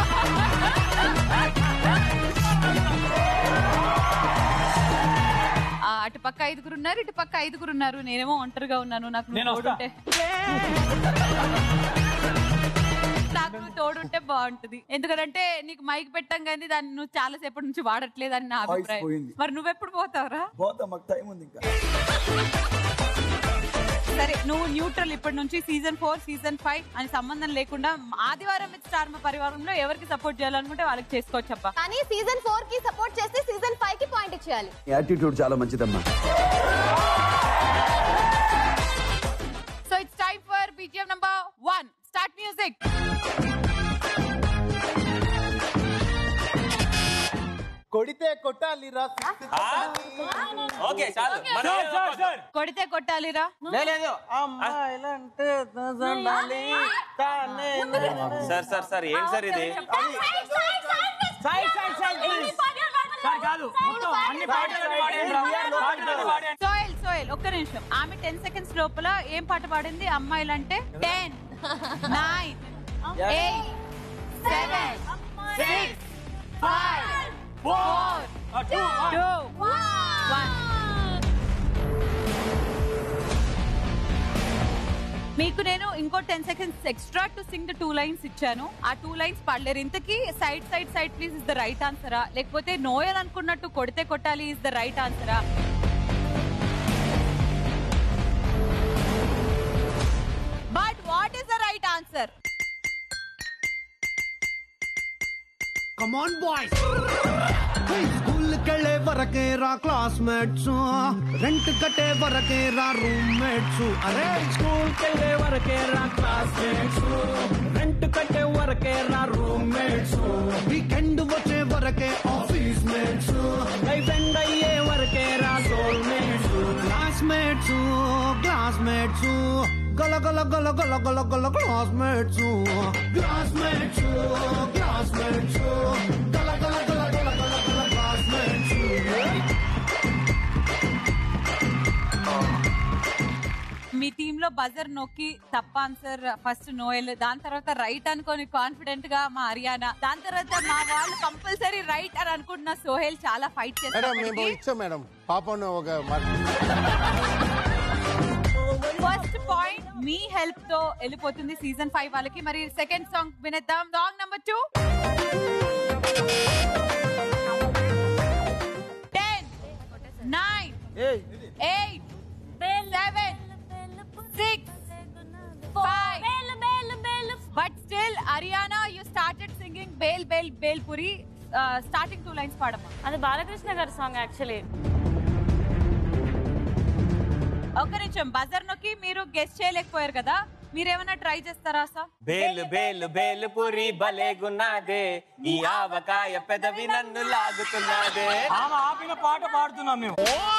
[SPEAKER 3] ఆ, అటు పక్క ఐదుగురు ఉన్నారు ఇటు పక్క ఐదుగురు ఉన్నారు నేనేమో ఒంటరిగా ఉన్నాను నాకు నువ్వు
[SPEAKER 15] నేను వస్తా.
[SPEAKER 3] తోడుంటే నాకు నువ్వు తోడుంటే బాగుంటది ఎందుకంటే నీకు మైక్ పెట్టాం కానీ దాన్ని నువ్వు చాలా సేపటి నుంచి వాడట్లేదు అని నా
[SPEAKER 5] Voice
[SPEAKER 3] అభిప్రాయం
[SPEAKER 5] పోయింది.
[SPEAKER 3] మరి నువ్వెప్పుడు పోతావురా
[SPEAKER 5] పోతా మాకు టైం ఉంది ఇంకా
[SPEAKER 3] సరే నువ్వు న్యూట్రల్ ఇప్పటి నుంచి సీజన్ ఫోర్ సీజన్ ఫైవ్ అని సంబంధం లేకుండా ఆదివారం విత్ స్టార్ మా పరివారంలో ఎవరికి సపోర్ట్ చేయాలనుకుంటే వాళ్ళకి చేసుకోవచ్చబ్బా
[SPEAKER 7] కానీ సీజన్ ఫోర్ కి సపోర్ట్ చేస్తే సీజన్ ఫైవ్ కి పాయింట్ ఇచ్చేయాలి
[SPEAKER 17] యాటిట్యూడ్ చాలా మంచిదమ్మా
[SPEAKER 3] so it's time for BGM number one start music
[SPEAKER 5] కొడితే కొట్టాలిరా
[SPEAKER 11] ఓకే చాలు మన
[SPEAKER 15] సార్, సార్, సార్.
[SPEAKER 3] కొడితే కొట్టాలిరా
[SPEAKER 14] లేదు అమ్మాయిలంటే ఉండాలి తానే
[SPEAKER 11] సార్ సార్ సార్ ఏంటి సార్ ఇది
[SPEAKER 15] side side side please sir కాదు మొత్తం అన్ని పాటలు పాడండి రా. పాటలు పాడండి
[SPEAKER 3] సోయల్ సోయల్ ఒక్క నిమిషం ఆమె టెన్ సెకండ్స్ లోపల ఏం పాట పాడింది అమ్మాయిలు అంటే ten nine eight seven six five four two one మీకు నేను ఇంకో ten seconds extra to sing the two lines ఇచ్చాను ఆ టూ లైన్స్ పడలేరు ఇంతకీ side side side please is the right ఆన్సరా లేకపోతే నోయల్ అనుకున్నట్టు కొడితే కొట్టాలి ఇస్ ద రైట్ ఆన్సరా but what is the right answer
[SPEAKER 17] come on boys school కెళ్ళే వరకే రా క్లాస్మేట్స్ రెంట్ కట్టే వరకే రా రూమ్మేట్స్ అరే
[SPEAKER 18] స్కూల్ కెళ్ళే వరకే రా క్లాస్మేట్స్ రెంట్ కట్టే వరకే రా రూమ్మేట్స్
[SPEAKER 17] వీకెండ్ వచ్చే వరకే ఆఫీస్ మేట్స్
[SPEAKER 18] లైఫ్ ఎండ్ అయ్యే వరకే రా సోల్మేట్స్
[SPEAKER 17] క్లాస్మేట్స్ క్లాస్మేట్స్ గల గల గల గల గల గల క్లాస్మేట్స్ క్లాస్మేట్స్ క్లాస్మేట్స్ గల గల గల గల గల గల క్లాస్మేట్స్
[SPEAKER 3] మీ టీమ్ లో బజర్ నొక్కి తప్ప ఆన్సర్ ఫస్ట్ నోయల్ దాని తర్వాత రైట్ అనుకొని కాన్ఫిడెంట్ గా మా హర్యానా దాని తర్వాత మా వాళ్ళు కంపల్సరీ రైట్ అని అనుకుంటున్న సోహెల్ చాలా ఫైట్
[SPEAKER 9] మేడం మేము
[SPEAKER 3] చేస్తారు
[SPEAKER 9] ఇచ్చాం మేడం పాపను ఒక మాట
[SPEAKER 3] ఫస్ట్ పాయింట్ మీ హెల్ప్ తో వెళ్ళిపోతుంది సీజన్ ఫైవ్ వాళ్ళకి మరి సెకండ్ సాంగ్ వినేద్దాం song number two ten nine eight seven six five but still Haryana you started singing bhel bhel bhelpuri starting two lines పాడమ్మా
[SPEAKER 10] అది బాలకృష్ణ గారి సాంగ్ యాక్చువల్లీ
[SPEAKER 3] ఒక్క నిమిషం బజర్ నొక్కి మీరు గెస్ట్ చేయలేకపోయారు కదా మీరేమైనా ట్రై చేస్తారా సార్
[SPEAKER 11] బేలు బేలు బేలు పురి భలేగున్నాదే ఈ ఆవకాయ పెదవి నన్ను లాగుతున్నదే
[SPEAKER 15] ఆమె ఆపిన పాట పాడుతున్నాం మేము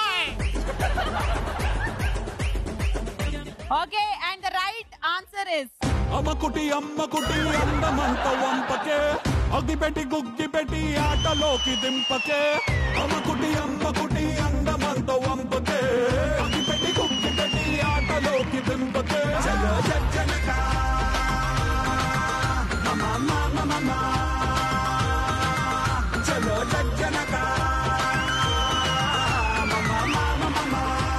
[SPEAKER 3] okay and the right answer is
[SPEAKER 6] అమ్మకుటి అమ్మకుటి అందమంత వంపకే అగ్గిపెట్టి గుగ్గిపెట్టి ఆటలోకి దింపకే అమ్మకుటి అమ్మకుటి అందమంత వంపకే అగ్గిపెట్టి గుగ్గిపెట్టి ఆటలోకి దింపకే చలో జజ్జనక మమ మమ మమ చలో జజ్జనక మమ మమ మమ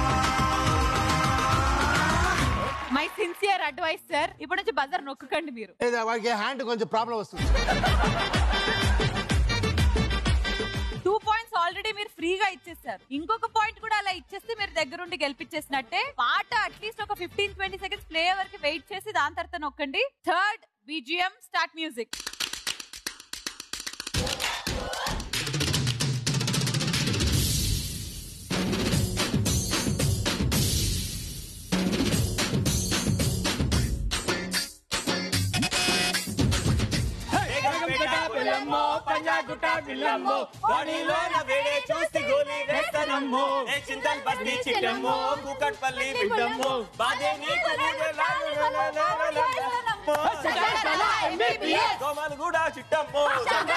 [SPEAKER 3] మై సిన్సియర్ అడ్వైస్ సార్ ఇప్పుడు నుంచి బజర్ నొక్కకండి మీరు
[SPEAKER 9] లేదా వాడికి హ్యాండ్ కొంచెం ప్రాబ్లం వస్తుంది
[SPEAKER 3] టూ పాయింట్స్ ఆల్రెడీ మీరు ఫ్రీగా ఇచ్చేసారు ఇంకొక పాయింట్ కూడా అలా ఇచ్చేస్తే మీరు దగ్గరుండి గెలిపించేసినట్టే పాట అట్లీస్ట్ ఒక ఫిఫ్టీన్ ట్వంటీ సెకండ్స్ ప్లే వరకు వెయిట్ చేసి దాని తర్వాత నొక్కండి థర్డ్ బీజిఎం స్టార్ట్ మ్యూజిక్
[SPEAKER 18] పిల్లమ్మో పంజాగుట్ట పిల్లమ్మో వాణిలోన వేడే చూసి గోలి వేస్తానమ్మో
[SPEAKER 11] ఏ చింతల్ బస్తి చిట్టమ్మో కూకట్పల్లి బిడ్డమ్మో బాదే నీకు ఊగే లాలు లాలు లాలు లాలు. దోమలు కూడా చిట్టమ్మో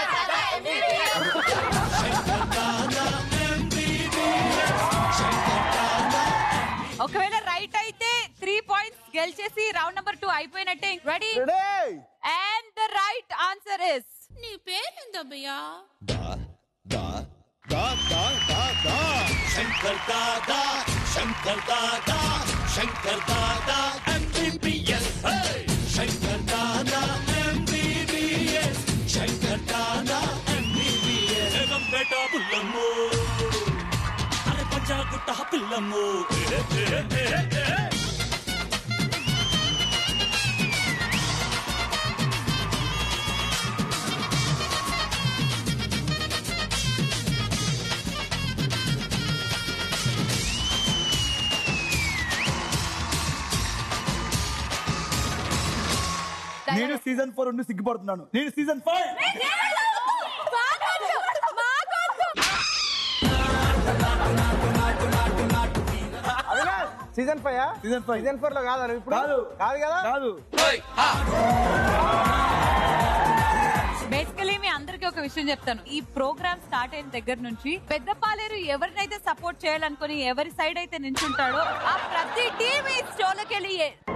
[SPEAKER 3] ఒకవేళ రైట్ అయితే త్రీ పాయింట్స్ గెలిచేసి రౌండ్ నెంబర్ టూ అయిపోయినట్టే ready and the right answer is నీ పేరేందబ్బయ్యా
[SPEAKER 18] Shankar Dada Shankar Dada Shankar Dada MBBS Shankar Dada MBBS Shankar Dada MBBS Jagampeta పుల్లమ్ము అరే పంచాగుట్ట పిల్లమ్ము
[SPEAKER 5] నేను సీజన్ ఫోర్ ఉండి సిగ్గుపడుతున్నాను నేను season five
[SPEAKER 14] season five
[SPEAKER 5] season five
[SPEAKER 14] season four లో కాదా నువ్వు ఇప్పుడు
[SPEAKER 5] కాదు.
[SPEAKER 14] కాదు కదా
[SPEAKER 5] కాదు
[SPEAKER 3] బేసికలీ మీ అందరికి ఒక ఒక విషయం చెప్తాను ఈ ప్రోగ్రామ్ స్టార్ట్ అయిన దగ్గర నుంచి పెద్ద పాలేరు ఎవరినైతే సపోర్ట్ చేయాలనుకుని ఎవరి సైడ్ అయితే నించుంటాడో ఆ ప్రతి టీం ఈ షోలోకి వెళ్ళి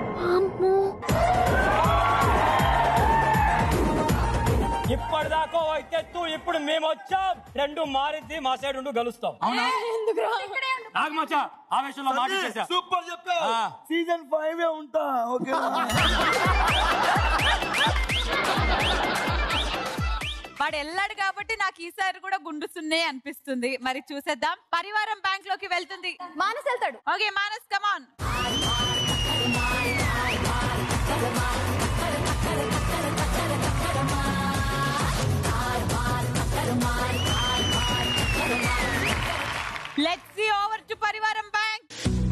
[SPEAKER 15] ఇప్పటిదాకా అయితే తూ ఇప్పుడు మేము వచ్చాం రెండు మారిద్ది మా సైడ్ రెండు గెలుస్తాం అవునా నాకు మచ్చా ఆవేశంలో మాట ఇచ్చేసా.
[SPEAKER 5] సూపర్ చెప్పావు
[SPEAKER 15] ఆ.
[SPEAKER 5] సీజన్ ఫైవ్ ఉంటా ఓకే
[SPEAKER 3] వాడు వెళ్ళాడు కాబట్టి నాకు ఈసారి కూడా గుండుసున్నే అనిపిస్తుంది మరి చూసేద్దాం పరివారం బ్యాంక్ లోకి వెళ్తుంది
[SPEAKER 7] మానస్ వెళ్తాడు
[SPEAKER 3] okay Manas come on let's see over to Parivaaram bank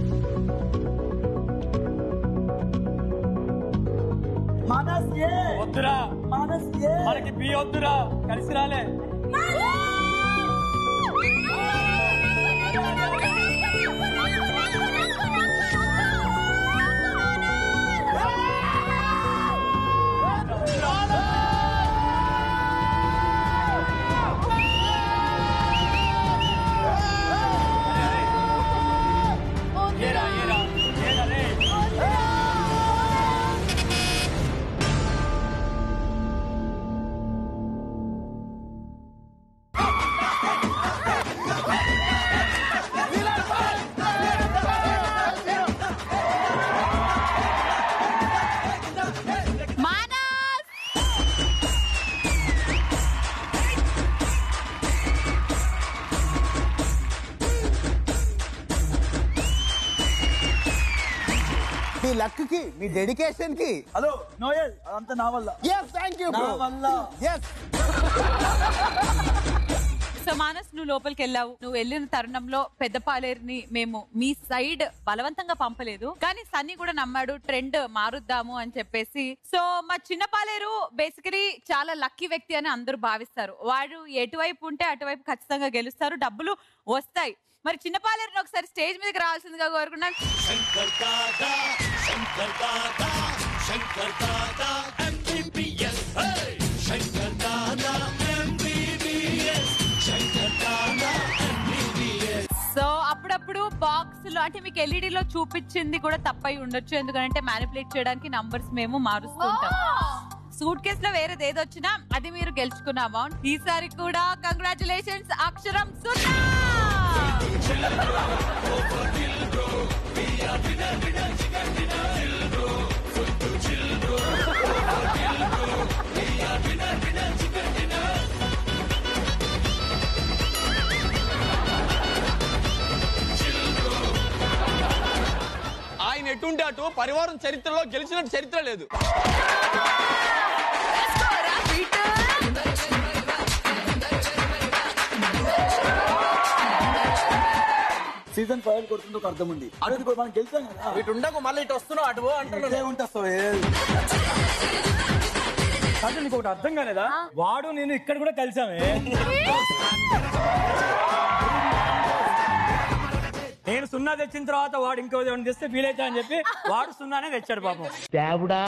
[SPEAKER 5] Manas ఏ
[SPEAKER 15] వద్దురా
[SPEAKER 5] మనస్ ఏ
[SPEAKER 15] మనకి బి వద్దురా కలిసి రాలే ఏరా, ఏరా, ఏరా రే.
[SPEAKER 3] మానస్
[SPEAKER 8] మీ లక్ కి మీ డెడికేషన్ కి
[SPEAKER 5] హలో నోయల్ అదంతా నా వల్ల
[SPEAKER 8] ఎస్ థ్యాంక్ యూ
[SPEAKER 5] నా వల్ల
[SPEAKER 8] ఎస్
[SPEAKER 3] సో మానస్ నువ్వు లోపలికి వెళ్ళావు నువ్వు వెళ్ళిన తరుణంలో పెద్ద పాలేరుని మేము మీ సైడ్ బలవంతంగా పంపలేదు కానీ సన్నీ కూడా నమ్మాడు ట్రెండ్ మారుద్దాము అని చెప్పేసి సో మా చిన్న పాలేరు బేసికలీ చాలా లక్కీ వ్యక్తి అని అందరూ భావిస్తారు వాడు ఎటువైపు ఉంటే అటువైపు ఖచ్చితంగా గెలుస్తారు డబ్బులు వస్తాయి మరి చిన్న పాలేరుని ఒకసారి స్టేజ్ మీదకి రావాల్సిందిగా కోరుకున్నాను
[SPEAKER 1] Shankar Dada Shankar Dada Shankar Dada MBBS Shankar Dada MBBS Shankar Dada MBBS
[SPEAKER 3] so అప్పుడప్పుడు బాక్స్ లో అంటే మీకు ఎల్ఈడి లో చూపించింది కూడా తప్పై ఉండొచ్చు ఎందుకంటే మ్యానిపులేట్ చేయడానికి నంబర్స్ మేము మారుస్తుంటాం సూట్ కేస్ లో వేరేది ఏది వచ్చినా అది మీరు గెలుచుకున్న అమౌంట్ ఈసారి కూడా కంగ్రాచులేషన్స్ అక్షరం సున్నా
[SPEAKER 11] ఆయన ఎటుంటే అటు పరివారం చరిత్రలో గెలిచినట్టు చరిత్ర లేదు
[SPEAKER 5] సీజన్ ఫైవ్ కొడుతుంటే ఒక అర్థం ఉంది అడుగు కూడా మనం గెలిచాం కదా
[SPEAKER 14] ఇటు ఉండకు మళ్ళీ ఇటు వస్తున్నావు అటు పో అంటున్నాను
[SPEAKER 5] ఇదే ఉంటా సోహెల్
[SPEAKER 15] అంటే నీకు ఒకటి అర్థం కాలేదా వాడు నేను ఇక్కడ కూడా కలిసామే నేను సున్నా తెచ్చిన తర్వాత వాడు ఇంకో ఏమైనా తెస్తే ఫీల్ అవుతా అని చెప్పి వాడు సున్నానే తెచ్చాడు పాపం దేవుడా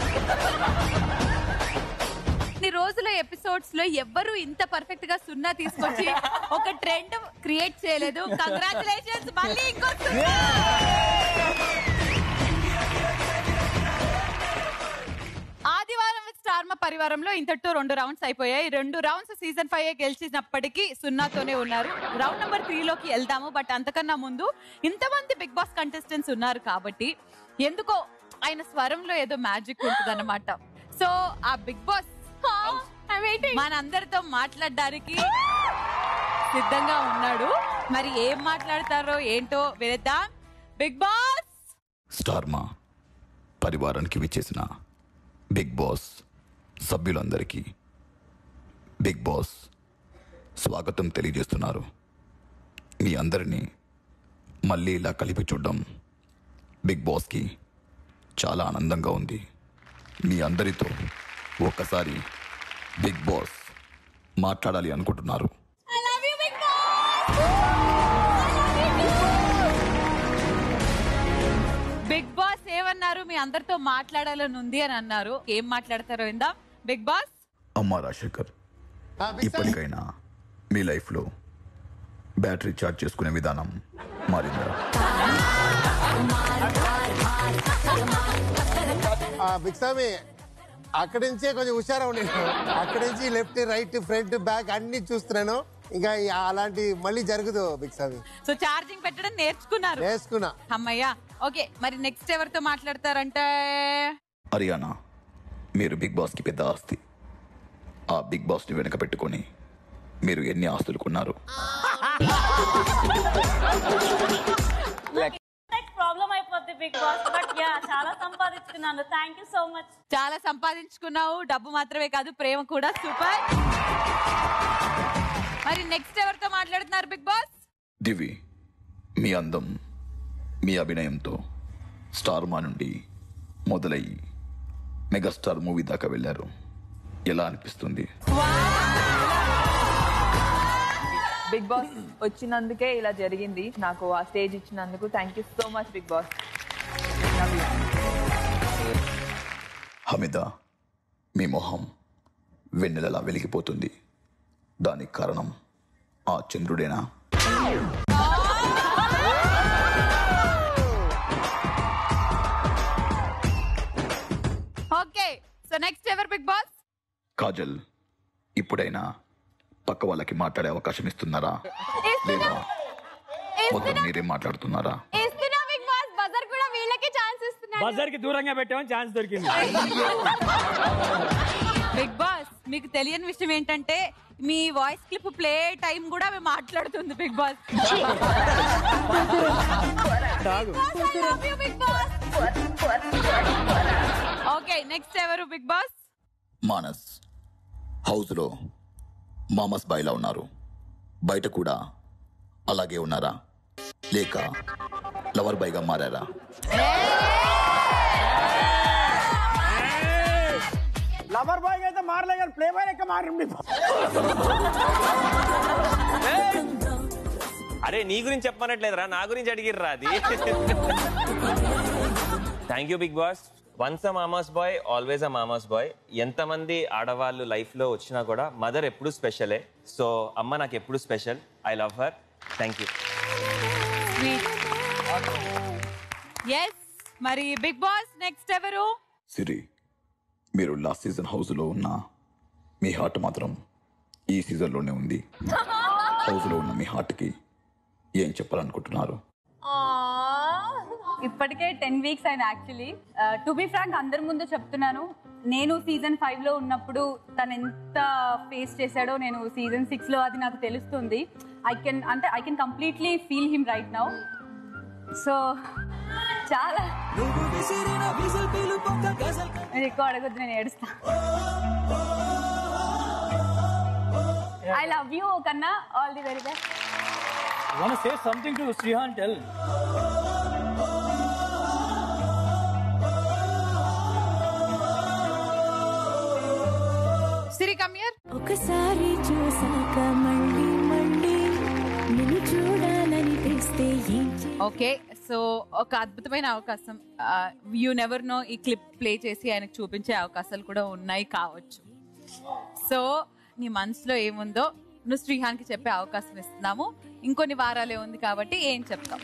[SPEAKER 3] ఇన్ని రోజుల ఎపిసోడ్స్ లో ఎవ్వరు ఇంత పర్ఫెక్ట్ గా సున్నా తీసుకొచ్చి ఒక ట్రెండ్ క్రియేట్ చేయలేదు కంగ్రాచులేషన్స్ మళ్ళీ ఇంకో సున్నా! ఆదివారం విత్ స్టార్మ పరివారంలో ఇంతటితో రెండు రౌండ్స్ అయిపోయాయి రెండు రౌండ్స్ సీజన్ ఫైవ్ గెలిచినప్పటికీ సున్నాతోనే ఉన్నారు రౌండ్ నెంబర్ త్రీలోకి వెళ్దాము బట్ అంతకన్నా ముందు ఇంతమంది బిగ్ బాస్ కంటెస్టెంట్స్ ఉన్నారు కాబట్టి ఎందుకో ఆయన స్వరంలో ఏదో మ్యాజిక్ ఉంటుంది సో ఆ బిగ్ బాస్ మనందరితో మాట్లాడడానికి సిద్ధంగా ఉన్నాడు మరి ఏం మాట్లాడతారో ఏంటో వినేద్దాం బిగ్ బాస్
[SPEAKER 19] స్టార్మా పరివారానికి విచ్చేసిన బిగ్ బాస్ సభ్యులందరికీ బిగ్ బాస్ స్వాగతం తెలియజేస్తున్నారు మీ అందరినీ మళ్ళీ ఇలా కలిపి చూడడం బిగ్ బాస్కి చాలా ఆనందంగా ఉంది మీ అందరితో ఒక్కసారి బిగ్ బాస్ మాట్లాడాలి అనుకుంటున్నారు
[SPEAKER 3] బిగ్ బాస్ ఏమన్నారు మీ అందరితో మాట్లాడాలని ఉంది అని అన్నారు ఏం మాట్లాడతారో ఇందా బిగ్ బాస్
[SPEAKER 19] అమ్మా రాజశేఖర్ ఇప్పటికైనా మీ లైఫ్లో బ్యాటరీ ఛార్జ్ చేసుకునే విధానం మారిందా
[SPEAKER 9] బిక్సామి అక్కడి నుంచే కొంచెం హుషారా ఉండేది అక్కడి నుంచి లెఫ్ట్ రైట్ ఫ్రంట్ బ్యాక్ అన్ని చూస్తున్నాను ఇంకా ఈ అలాంటి మళ్ళీ జరగదు బిక్సామి
[SPEAKER 3] సో ఛార్జింగ్ పెట్టడం నేర్చుకున్నారు
[SPEAKER 9] నేర్చుకున్నా
[SPEAKER 3] అమ్మయ్యా ఓకే మరి నెక్స్ట్ ఎవరితో మాట్లాడతారంటే
[SPEAKER 19] హరియానా మీరు బిగ్ బాస్కి పెద్ద ఆస్తి ఆ బిగ్ బాస్ని వెనక పెట్టుకొని మీరు ఎన్ని ఆస్తులు కొన్నారు
[SPEAKER 10] ప్రాబ్లం అయిపోద్ది బిగ్ బాస్ బట్ యా చాలా సంపాదించుకున్నాను థ్యాంక్ యూ సో మచ్
[SPEAKER 3] చాలా సంపాదించుకున్నావు డబ్బు మాత్రమే కాదు ప్రేమ కూడా సూపర్ మరి నెక్స్ట్ ఎవరితో మాట్లాడుతున్నారు బిగ్ బాస్
[SPEAKER 19] దివి మీ అందం మీ అభినయంతో స్టార్ మా నుండి మొదలయ్యి మెగాస్టార్ మూవీ దాకా వెళ్ళారు ఎలా అనిపిస్తుంది
[SPEAKER 20] బిగ్ బాస్ వచ్చినందుకే ఇలా జరిగింది నాకు ఆ స్టేజ్ ఇచ్చినందుకు thank you so much big Boss
[SPEAKER 19] Hamida మీ మొహం వెన్నెలలా వెలిగిపోతుంది దానికి కారణం ఆ చంద్రుడేనా
[SPEAKER 3] ఓకే సో నెక్స్ట్ ఎవరు బిగ్ బాస్
[SPEAKER 19] కాజల్ ఇప్పుడైనా పక్క వాళ్ళకి మాట్లాడే అవకాశం ఇస్తున్నారా లేదా మొత్తం మీరే మాట్లాడుతున్నారా
[SPEAKER 7] ఇస్తున్నా బిగ్ బాస్ బజర్ కూడా వీళ్ళకి ఛాన్స్ ఇస్తున్నా
[SPEAKER 15] బజార్ కి దూరంగా పెట్టామని ఛాన్స్ దొరికింది
[SPEAKER 3] బిగ్ బాస్ మీకు తెలియని విషయం ఏంటంటే మీ వాయిస్ క్లిప్ ప్లే టైం కూడా మేము మాట్లాడుతుంది బిగ్ బాస్ ఓకే నెక్స్ట్ ఎవరు బిగ్ బాస్
[SPEAKER 19] మానస్ హౌస్లో మామస్ బాయ్లా ఉన్నారు బయట కూడా అలాగే ఉన్నారా లేక లవర్ బాయ్గా మారారా
[SPEAKER 14] లవర్ బాయ్ అయితే మారలే కానీ ప్లే బాయ్ లెక్క మారింది
[SPEAKER 11] అరే నీ గురించి చెప్పనట్లేదురా నా గురించి అడిగిర్రా అది thank you big boss once a mama's boy always a mama's boy ఎంతమంది ఆడవాళ్ళు లైఫ్ లో వచ్చినా కూడా మదర్ ఎప్పుడు స్పెషలే సో అమ్మ నాకు ఎప్పుడు special I love her thank you
[SPEAKER 3] yes మరి బిగ్ బాస్ నెక్స్ట్ ఎవరు
[SPEAKER 19] సిరి మీరు లాస్ట్ సీజన్ హౌస్లో ఉన్న మీ హార్ట్ మాత్రం ఈ సీజన్లోనే ఉంది హౌస్లో ఉన్న మీ హార్ట్కి ఏం చెప్పాలనుకుంటున్నారు
[SPEAKER 21] ఇప్పటికే టెన్ వీక్స్ అయిన యాక్చువల్లీ టు బి ఫ్రాంక్ అందరి ముందు చెప్తున్నాను నేను సీజన్ ఫైవ్ లో ఉన్నప్పుడు తను ఎంత ఫేస్ చేశాడో నేను సీజన్ సిక్స్ లో అది నాకు తెలుస్తుంది ఐ కెన్ అంటే I can completely feel him right now so చాలా మీరు ఎక్కువ అడగొద్దు నేను ఏడుస్తా ఐ లవ్ యూ కన్నా all the very best
[SPEAKER 15] wanna say something to Srihan tell
[SPEAKER 3] Siri కమియర్
[SPEAKER 4] ఒకసారి చూసాక మళ్ళీ మళ్ళీ నిన్ను చూడాలని తెస్తే ఏం
[SPEAKER 3] ఓకే సో ఒక అద్భుతమైన అవకాశం యూ నెవర్ నో ఈ క్లిప్ ప్లే చేసి ఆయనకు చూపించే అవకాశాలు కూడా ఉన్నాయి కావచ్చు సో నీ మనసులో ఏముందో నువ్వు శ్రీహాన్కి చెప్పే అవకాశం ఇస్తున్నాము ఇంకొన్ని వారాలే ఉంది కాబట్టి ఏం చెప్తాం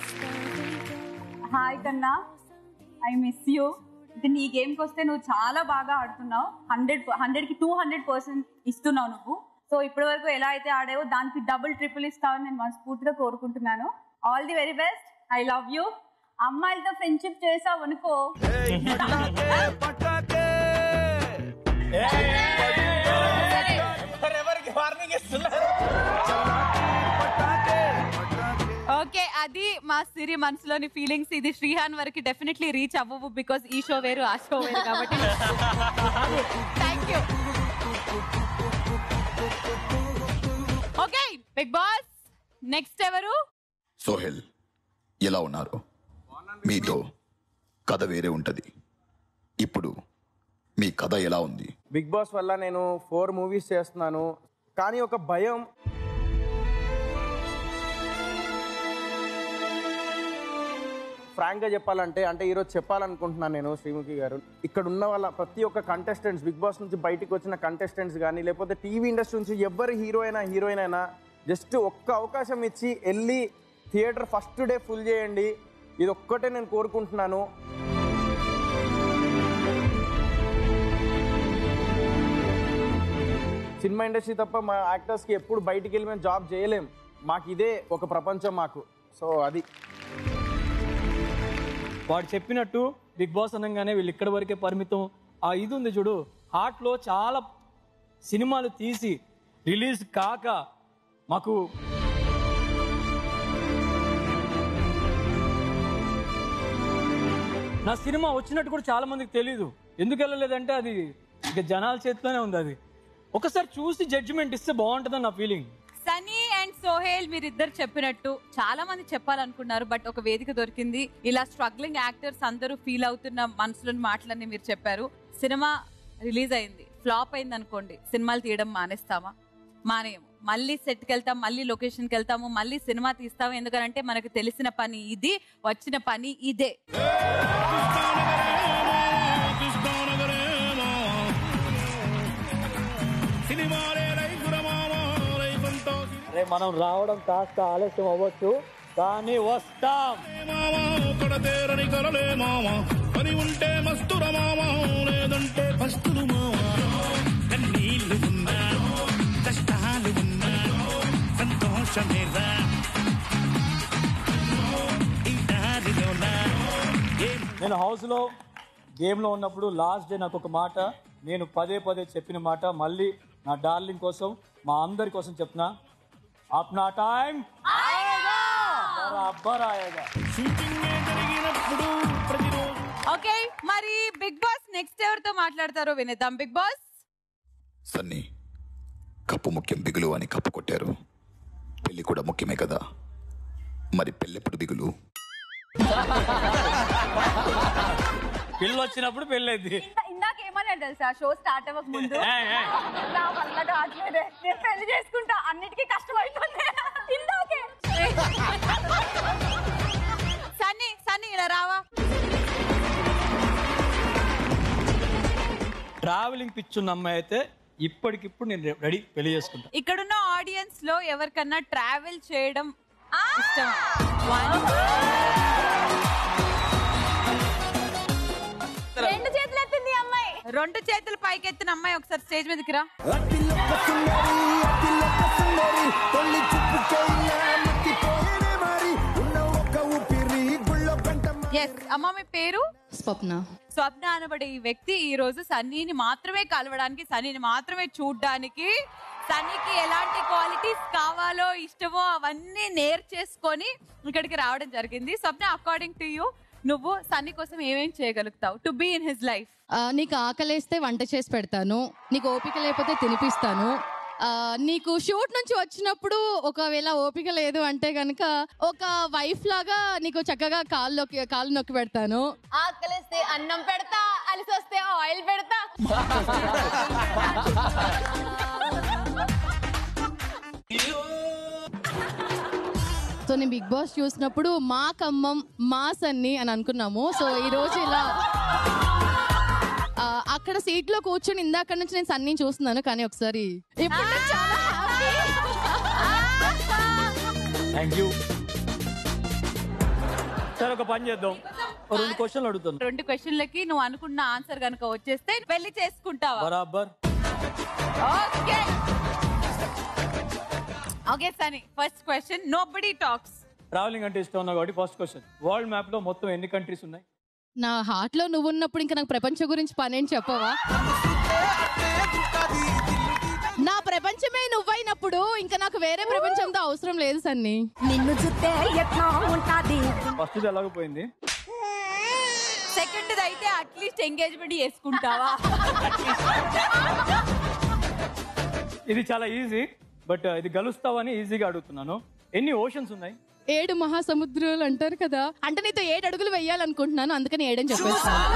[SPEAKER 21] హాయ్ కన్నా ఐ మిస్ యూ అంటే నీ గేమ్కి వస్తే నువ్వు చాలా బాగా ఆడుతున్నావు హండ్రెడ్ హండ్రెడ్కి టూ హండ్రెడ్ పర్సెంట్ ఇస్తున్నావు నువ్వు సో ఇప్పటి వరకు ఎలా అయితే ఆడావో దానికి డబుల్ ట్రిపుల్ ఇస్తావని నేను మనస్ఫూర్తిగా కోరుకుంటున్నాను all the very best I love you అమ్మాయిలతో ఫ్రెండ్షిప్ చేసావు అనుకో
[SPEAKER 14] ఎవరికి వార్నింగ్ ఇస్తున్నారు
[SPEAKER 3] ఓకే అది మా సిరి మనసులోని ఫీలింగ్స్ ఇది శ్రీహాన్ వరకు డెఫినెట్లీ రీచ్ అవ్వవు బికాస్ ఈ షో వేరు ఆ షో వేరు కాబట్టి thank you okay big boss next ఎవరు
[SPEAKER 19] సోహెల్ ఎలా ఉన్నారు మీతో కథ వేరే ఉంటది ఇప్పుడు మీ కథ ఎలా ఉంది
[SPEAKER 14] బిగ్ బాస్ వల్ల నేను ఫోర్ మూవీస్ చేస్తున్నాను కానీ ఒక భయం ఫ్రాంక్ గా చెప్పాలంటే అంటే ఈరోజు చెప్పాలనుకుంటున్నాను నేను శ్రీముఖి గారు ఇక్కడ ఉన్న వాళ్ళ ప్రతి ఒక్క కంటెస్టెంట్స్ బిగ్ బాస్ నుంచి బయటికి వచ్చిన కంటెస్టెంట్స్ కానీ లేకపోతే టీవీ ఇండస్ట్రీ నుంచి ఎవరు హీరో అయినా హీరోయిన్ అయినా జస్ట్ ఒక్క అవకాశం ఇచ్చి వెళ్ళి థియేటర్ ఫస్ట్ డే ఫుల్ చేయండి ఇది ఒక్కటే నేను కోరుకుంటున్నాను సినిమా ఇండస్ట్రీ తప్ప మా యాక్టర్స్కి ఎప్పుడు బయటికి వెళ్ళి మేము జాబ్ చేయలేం మాకు ఇదే ఒక ప్రపంచం మాకు సో అది
[SPEAKER 15] వాడు చెప్పినట్టు బిగ్ బాస్ అనగానే వీళ్ళు ఇక్కడి వరకే పరిమితం ఆ ఇది ఉంది చూడు హార్ట్లో చాలా సినిమాలు తీసి రిలీజ్ కాక మాకు నా సినిమా వచ్చినట్టు కూడా చాలా మందికి తెలియదు ఎందుకు వెళ్ళలేదంటే అది ఇక జనాల చేతిలోనే ఉంది అది ఒకసారి చూసి జడ్జిమెంట్ ఇస్తే బాగుంటుందని నా ఫీలింగ్
[SPEAKER 3] సనీ అండ్ సోహేల్ మీరిద్దరు చెప్పినట్టు చాలా మంది చెప్పాలనుకున్నారు బట్ ఒక వేదిక దొరికింది ఇలా స్ట్రగ్లింగ్ యాక్టర్స్ అందరూ ఫీల్ అవుతున్న మనసులోని మాటలన్నీ మీరు చెప్పారు సినిమా రిలీజ్ అయింది ఫ్లాప్ అయింది అనుకోండి సినిమాలు తీయడం మానేస్తామా మానేయము మళ్ళీ సెట్కి వెళ్తాం మళ్ళీ లొకేషన్కి వెళ్తాము మళ్ళీ సినిమా తీస్తాము ఎందుకంటే మనకు తెలిసిన పని ఇది వచ్చిన పని ఇదే
[SPEAKER 15] అరే మనం రావడం కాస్త ఆలస్యం అవ్వచ్చు కానీ వస్తాం
[SPEAKER 6] కొడతేరని కలలే మామ పని ఉంటే మస్తుర మామ లేదంటే పస్తులు మామ కన్నీళ్లు ఉన్నా కష్టాలు ఉన్నా సంతోషమేరా ఈ దారిలోనా
[SPEAKER 15] నేను హౌస్ లో గేమ్ లో ఉన్నప్పుడు లాస్ట్ డే నాకు ఒక మాట నేను పదే పదే చెప్పిన మాట మళ్ళీ నా డార్లింగ్ కోసం మా అందరి కోసం చెప్తున్నా అప్నా టైం బరాబర్ ఆయేగా
[SPEAKER 3] ఓకే మరి బిగ్ బాస్ నెక్స్ట్ ఎవరితో మాట్లాడతారో వినేద్దాం బిగ్ బాస్
[SPEAKER 19] సన్నీ కప్పు ముఖ్యం బిగులు అని కప్పు కొట్టారు పెళ్లి కూడా ముఖ్యమే కదా మరి పెళ్ళెప్పుడు బిగులు
[SPEAKER 15] పిల్లి వచ్చినప్పుడు పెళ్ళైంది
[SPEAKER 21] ఇందాక ఏమన్నాడు తెలుసా షో స్టార్ట్ అవ్వక ముందు
[SPEAKER 15] ఏయ్, ఏయ్.
[SPEAKER 21] నా వల్ల కావట్లేదే నేను పెళ్లి చేసుకుంటా అన్నిటికీ కష్టమైతుంది ఇందాకే
[SPEAKER 3] సన్నీ సన్నీ ఇలా రావా
[SPEAKER 15] ట్రావెలింగ్ పిచ్చున్న అమ్మాయి అయితే ఇప్పటికిప్పుడు నేను రెడీ పెళ్లి చేసుకుంటా
[SPEAKER 3] ఇక్కడున్న ఆడియన్స్ లో ఎవరికన్నా ట్రావెల్ చేయడం ఇష్టం
[SPEAKER 21] రెండు చేతులు ఎత్తింది ఈ అమ్మాయి
[SPEAKER 3] రెండు చేతులు పైకెత్తిన అమ్మాయి ఒకసారి స్టేజ్ మీదకి రా
[SPEAKER 8] తొలి చూపుకైనా మత్తిపోయేనే మరి ఉన్న ఒక్క ఊపిరి గుళ్ళో పెంట
[SPEAKER 3] ఎస్ అమ్మ మీ పేరు
[SPEAKER 2] స్వప్న
[SPEAKER 3] స్వప్న అనబడే ఈ వ్యక్తి ఈ రోజు సన్నీని మాత్రమే కలవడానికి సన్నీని మాత్రమే చూడ్డానికి సన్నీకి ఎలాంటి క్వాలిటీస్ కావాలో ఇష్టమో అవన్నీ నేర్చేసుకొని ఇక్కడికి రావడం జరిగింది స్వప్న అకార్డింగ్ టు యూ నువ్వు సన్నీ కోసం ఏమేం చేయగలుగుతావు to be in his life
[SPEAKER 2] ఆ, నీకు ఆకలేస్తే వంట చేసి పెడతాను నీకు ఓపిక లేకపోతే తినిపిస్తాను ఆ, నీకు షూట్ నుంచి వచ్చినప్పుడు ఒకవేళ ఓపిక లేదు అంటే కనుక ఒక వైఫ్ లాగా నీకు చక్కగా కాళ్ళు నొక్కి కాళ్ళు నొక్కి పెడతాను
[SPEAKER 7] ఆకలిస్తే అన్నం పెడతా అలిసి వస్తే ఆయిల్ పెడతా
[SPEAKER 2] సో నేను బిగ్ బాస్ చూసినప్పుడు మా కమ్మం మా సన్ని అని అనుకున్నాము సో ఈ రోజు ఇలా ఆ, అక్కడ సీట్ లో కూర్చొని ఇందాక నుంచి నేను సన్ని చూస్తున్నాను కానీ ఒకసారి ఇప్పుడు నాకు చాలా
[SPEAKER 15] థ్యాంక్ యూ సరే ఒక పని చేద్దాం ఓ రెండు క్వశ్చన్లు అడుగుతాను
[SPEAKER 3] రెండు క్వశ్చన్లకి నువ్వు అనుకున్న ఆన్సర్ కనుక వచ్చేస్తే పెళ్లి చేసుకుంటావా
[SPEAKER 15] బరాబర్
[SPEAKER 3] okay okay Sunny first question nobody talks
[SPEAKER 15] travelling అంటే ఇష్టం ఉన్నా కాబట్టి ఫస్ట్ క్వశ్చన్ వరల్డ్ మ్యాప్ లో మొత్తం ఎన్ని కంట్రీస్ ఉన్నాయి
[SPEAKER 2] నా హార్ట్ లో నువ్వు ఉన్నప్పుడు ఇంకా నాకు ప్రపంచం గురించి పనేం చెప్పవా నా ప్రపంచమే నువ్వైనప్పుడు ఇంకా నాకు వేరే ప్రపంచంతో అవసరం లేదు సన్ని
[SPEAKER 4] నిన్ను చూస్తే ఎట్లా ఉంటాది
[SPEAKER 15] ఫస్ట్ ఎలాగపోయింది
[SPEAKER 3] సెకండ్ అయితే అట్లీస్ట్ ఎంగేజ్మెంట్ చేసుకుంటావా
[SPEAKER 15] ఇది చాలా ఈజీ బట్ ఇది గలుస్తావని ఈజీగా అడుగుతున్నాను ఎన్ని ఓషన్స్ ఉన్నాయి
[SPEAKER 2] ఏడు మహాసముద్రాలు అంటారు కదా అంటే నీతో ఏడు అడుగులు వెయ్యాలనుకుంటున్నాను అందుకని ఏడని చెప్పేస్తాను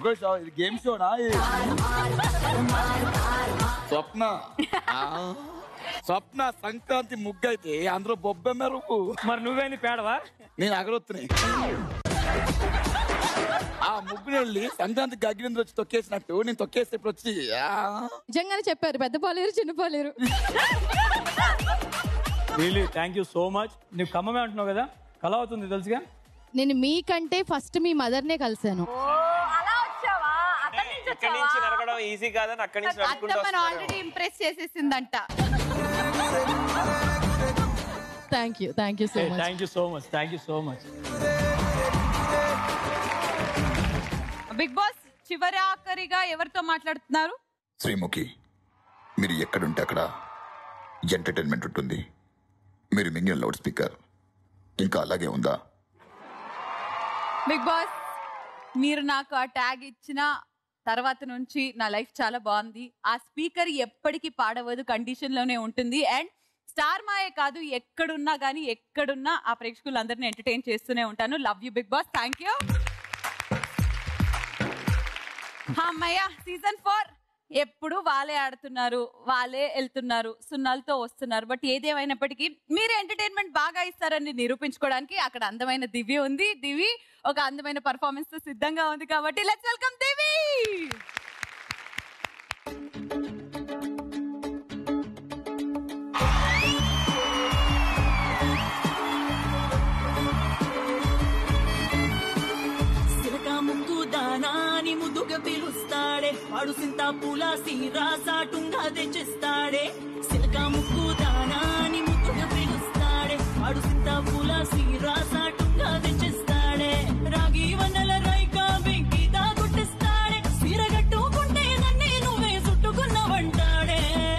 [SPEAKER 5] ఒక షో- ఇది గేమ్ షోనా ఇది? స్వప్న ఆ. స్వప్న సంక్రాంతి ముగ్గు అయితే అందులో బొబ్బెమ్మ రుపు
[SPEAKER 15] మరి నువ్వేంది పేడవా
[SPEAKER 5] నేను అగరొత్తున్నాయి ఆ ముగ్గుని వెళ్ళి సంక్రాంతి గగ్గిరింది వచ్చి తొక్కేసినట్టు నేను తొక్కేస్తే ఇప్పుడు వచ్చి ఆ.
[SPEAKER 2] నిజంగానే చెప్పారు పెద్ద పాలేరు చిన్న పాలేరు
[SPEAKER 15] really thank you so much నువ్వు ఖమ్మమే అంటున్నావు కదా కళ అవుతుంది తెలుసుగా
[SPEAKER 2] నేను మీకంటే ఫస్ట్ మీ మదర్నే కలిశాను
[SPEAKER 3] అలా వచ్చావా అక్కడి నుంచి
[SPEAKER 11] ఇక్కడి నుంచి నరకడం ఈజీ కాదని అక్కడి నుంచి నడుచుకుంటూ
[SPEAKER 3] అత్తమ్మను
[SPEAKER 11] వస్తున్నారు.
[SPEAKER 3] ఆల్రెడీ ఇంప్రెస్ చేసేసిందంట
[SPEAKER 2] thank you thank you so much
[SPEAKER 15] thank you so much thank you so much
[SPEAKER 3] big boss చివరి ఆఖరిగా ఎవరితో మాట్లాడుతున్నారు
[SPEAKER 19] శ్రీముఖి మీరు ఎక్కడుంటే అక్కడ ఎంటర్టైన్మెంట్ ఉంటుంది మీరు మింగిన లౌడ్ స్పీకర్ ఇంకా అలాగే ఉందా
[SPEAKER 3] బిగ్ బాస్ మీరు నాకు ఆ ట్యాగ్ ఇచ్చిన తర్వాత నుంచి నా లైఫ్ చాలా బాగుంది ఆ స్పీకర్ ఎప్పటికీ పాడవదు కండిషన్ లోనే ఉంటుంది అండ్ స్టార్ మాయే కాదు ఎక్కడున్నా కానీ ఎక్కడున్నా ఆ ప్రేక్షకులందరినీ ఎంటర్టైన్ చేస్తూనే ఉంటాను love you big boss thank you అమ్మయ్య సీజన్ ఫోర్ ఎప్పుడు వాళ్ళే ఆడుతున్నారు వాళ్ళే వెళ్తున్నారు సున్నాలతో వస్తున్నారు బట్ ఏదేమైనప్పటికీ మీరు ఎంటర్టైన్మెంట్ బాగా ఇస్తారని నిరూపించుకోవడానికి అక్కడ అందమైన దివ్య ఉంది దివి ఒక అందమైన పర్ఫార్మెన్స్ తో సిద్ధంగా ఉంది కాబట్టి లెట్స్ వెల్కమ్ దివి
[SPEAKER 1] సిరక ముక్కు దానాని ముద్దుగా పిలుస్తాడే వాడు సింత పూల సీరా సాటుంగా తెచ్చిస్తాడే సిలక ముక్కు దానాని ముద్దుగా పిలుస్తాడే వాడు సింత పూల సీరా సాటుంగా తెచ్చిస్తాడే రాగి వన్నెల రైకా వెంకి దాగుట్టిస్తాడే సీర కట్టుకుంటే నన్నే నువ్వే చుట్టుకున్నవంటాడే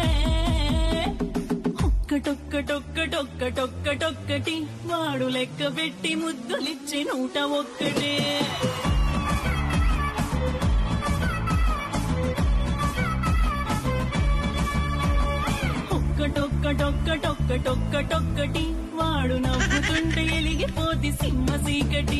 [SPEAKER 1] ఒక్కటొక్కటొక్కటొక్కటొక్కటి వాడు లెక్క పెట్టి ముద్దులిచ్చి నూట ఒక్కటే ఒక్కటొక్కటొక్కటొక్కటొక్కటి వాడు నవ్వుతుంటే ఎలిగిపోతి సింహ సీకటి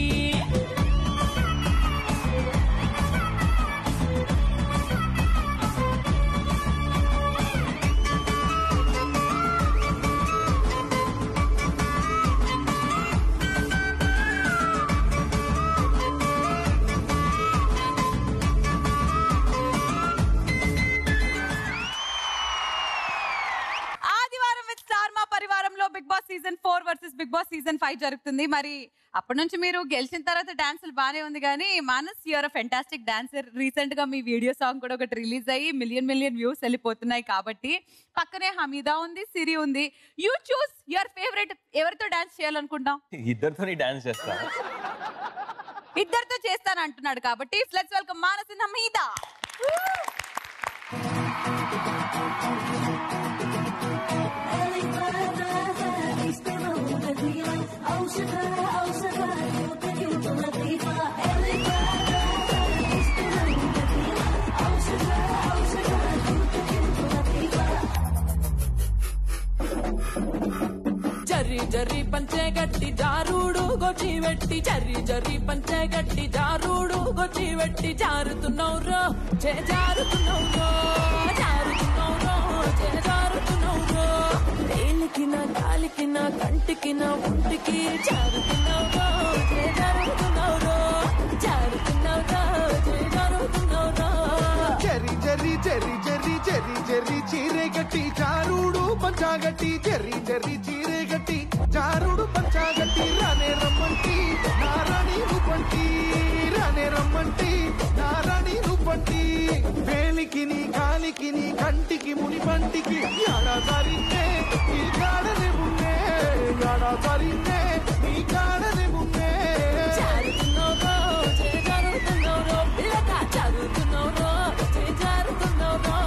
[SPEAKER 3] ఆదివారం విత్ స్టార్ మా పరివారంలో big boss season four versus big boss season five జరుగుతుంది మరి అప్పటి నుంచి మీరు గెలిచిన తర్వాత డాన్సులు బానే ఉంది కానీ Maanas you're fantastic dancer recent గా మీ వీడియో సాంగ్ కూడా ఒకటి రిలీజ్ అయ్యి మిలియన్ మిలియన్ వ్యూస్ వెళ్ళిపోతున్నాయి కాబట్టి పక్కనే హమీదా ఉంది సిరి ఉంది యూ చూస్ యువర్ ఫేవరెట్ ఎవరితో డాన్స్ చేయాలనుకుంటాం
[SPEAKER 11] ఇద్దరితోని డాన్స్ చేస్తా
[SPEAKER 3] ఇద్దరితో చేస్తాను అంటున్నాడు కాబట్టి let's welcome Maanas and Hamida
[SPEAKER 1] జర్రి జర్రి పంచే గట్టి జారుడు గొచ్చి వెట్టి జర్రి జర్రి పంచే గట్టి జారుడు గొచ్చి వెట్టి జారుతున్నావు రో చే జారుతున్నావు రో జారుతున్నావు రో చే జారుతున్నావు రో తేలికి నా గాలికి నా కంటికి నా ఒంటికి జారుతున్నావు రో చే జారుతున్నావు రో జారుతున్నావు రో చే జారుతున్నావు రో
[SPEAKER 17] చెర్రి చెర్రి చెర్రి చెర్రి చెర్రి చెర్రి చీరే గట్టి చారుడు పంచాగట్టి చెర్రి చెర్రి చీరే గట్టి చారుడు పంచాగట్టి రానే రమ్మంటి నారాణి రూపంటి రానే రమ్మంటి నారాణి రూపంటి వేలికి నీ కాలికి నీ కంటికి ముని పంటికి యాడా సరిన్నే నీ కాడనే మున్నే యాడా సరిన్నే నీ కాడనే మున్నే
[SPEAKER 1] జారుతున్నావు రో చే జారుతున్నావు రో పిల్లగా జారుతున్నావు రో చే జారుతున్నావు రో